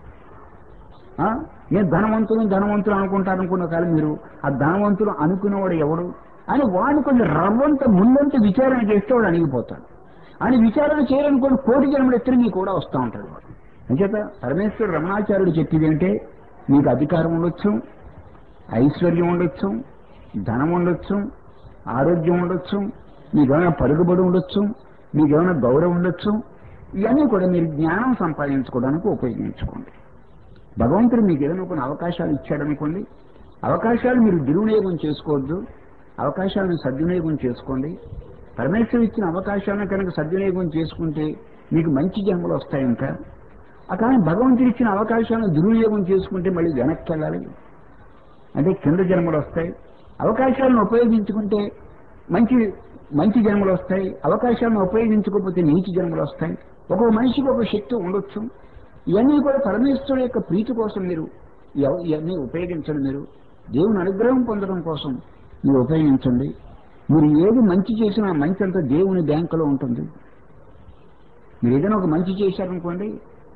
ఆ? నేను ధనవంతులు ధనవంతులు అనుకుంటారు అనుకున్న కాదు మీరు ఆ ధనవంతులు అనుకునేవాడు ఎవడు అని వాడిని కొంచెం రవ్వంత ముందంత విచారణ చేస్తే వాడు అణిగిపోతాడు అని విచారణ చేయాలనుకోని కోటి జన్మలు ఎత్తున మీకు కూడా వస్తూ ఉంటాడు వాడు అంచేత పరమేశ్వరుడు రమణాచార్యుడు చెప్పేది అంటే మీకు అధికారం ఉండొచ్చు ఐశ్వర్యం ఉండొచ్చు ధనం ఉండొచ్చు ఆరోగ్యం ఉండొచ్చు మీకేమైనా పరుగుబడి ఉండొచ్చు మీకేమైనా గౌరవం ఉండొచ్చు ఇవన్నీ కూడా మీరు జ్ఞానం సంపాదించుకోవడానికి ఉపయోగించుకోండి భగవంతుడు మీకు ఏదైనా కొన్ని అవకాశాలు ఇచ్చాడనుకోండి అవకాశాలు మీరు దుర్వినియోగం చేసుకోవద్దు అవకాశాలను సద్వినియోగం చేసుకోండి పరమేశ్వరుడు ఇచ్చిన అవకాశాలను కనుక సద్వినియోగం చేసుకుంటే మీకు మంచి జన్మలు వస్తాయి ఇంకా ఆ కానీ భగవంతుడు ఇచ్చిన అవకాశాలను దుర్వినియోగం చేసుకుంటే మళ్ళీ వెనక్కి వెళ్ళాలి అంటే కింద జన్మలు వస్తాయి అవకాశాలను ఉపయోగించుకుంటే మంచి మంచి జన్మలు వస్తాయి అవకాశాలను ఉపయోగించుకోకపోతే నీచి జన్మలు వస్తాయి ఒక్కొక్క మనిషికి ఒక శక్తి ఉండొచ్చు ఇవన్నీ కూడా పరమేశ్వరుడు యొక్క ప్రీతి కోసం మీరు ఇవ- ఇవన్నీ ఉపయోగించండి మీరు దేవుని అనుగ్రహం పొందడం కోసం మీరు ఉపయోగించండి మీరు ఏది మంచి చేసినా ఆ మంచి అంతా దేవుని బ్యాంకులో ఉంటుంది మీరు ఏదైనా ఒక మంచి చేశారనుకోండి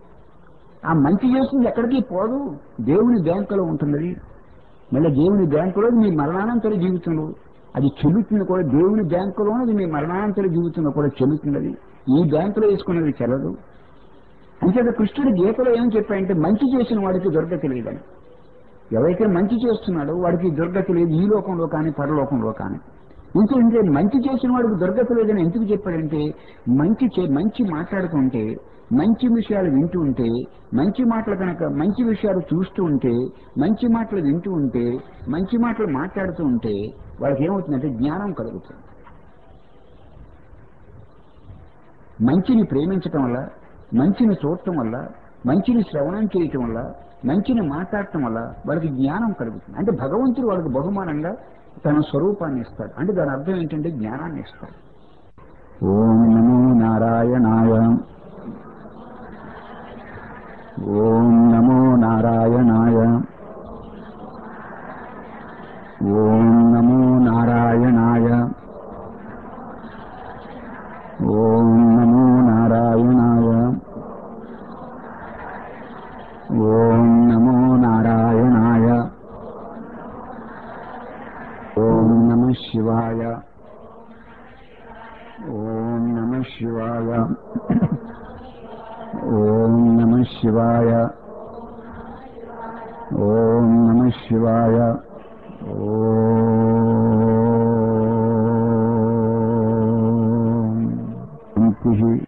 ఆ మంచి చేసింది ఎక్కడికి పోదు దేవుని బ్యాంకులో ఉంటుంది అది. మళ్ళీ దేవుని బ్యాంకులో మీ మరణానంతర జీవితంలో అది చెల్లుతుంది కూడా దేవుని బ్యాంకులో అది మీ మరణానంతర జీవితంలో కూడా చెల్లుతుంది అది ఈ బ్యాంకులో వేసుకున్నది చెల్లదు అంచేత కృష్ణుడు గీతలో ఏం చెప్పాయంటే మంచి చేసిన వాడికి దుర్గ తెలియదని ఎవరైతే మంచి చేస్తున్నాడో వాడికి దుర్గతి లేదు ఈ లోకంలో కానీ పరలోకంలో కానీ ఇంకేంటే మంచి చేసిన వాడికి దుర్గతి లేదని ఎందుకు చెప్పాడంటే మంచి చే- మంచి మాట్లాడుతుంటే మంచి విషయాలు వింటూ ఉంటే మంచి మాటలు కనుక మంచి విషయాలు చూస్తూ ఉంటే మంచి మాటలు వింటూ ఉంటే మంచి మాటలు మాట్లాడుతూ ఉంటే వాళ్ళకి ఏమవుతుందంటే జ్ఞానం కలుగుతుంది మంచిని ప్రేమించటం వల్ల మంచిని చూడటం వల్ల మంచిని శ్రవణం చేయటం వల్ల మంచిని మాట్లాడటం వల్ల వాళ్ళకి జ్ఞానం కలుగుతుంది అంటే భగవంతుడు వాళ్ళకి బహుమానంగా తన స్వరూపాన్ని ఇస్తాడు అంటే దాని అర్థం ఏంటంటే జ్ఞానాన్ని ఇస్తాడు ఓం నమో నారాయణాయ ఓం నమో నారాయణాయ ఓం నమో నారాయణాయ ఓం నమో నారాయణాయ ఓం నమో నారాయణాయ ఓం నమ శివాయ ఓం నమ శివాయ ఓం నమ శివాయ ఓం నమ శివాయ ఓం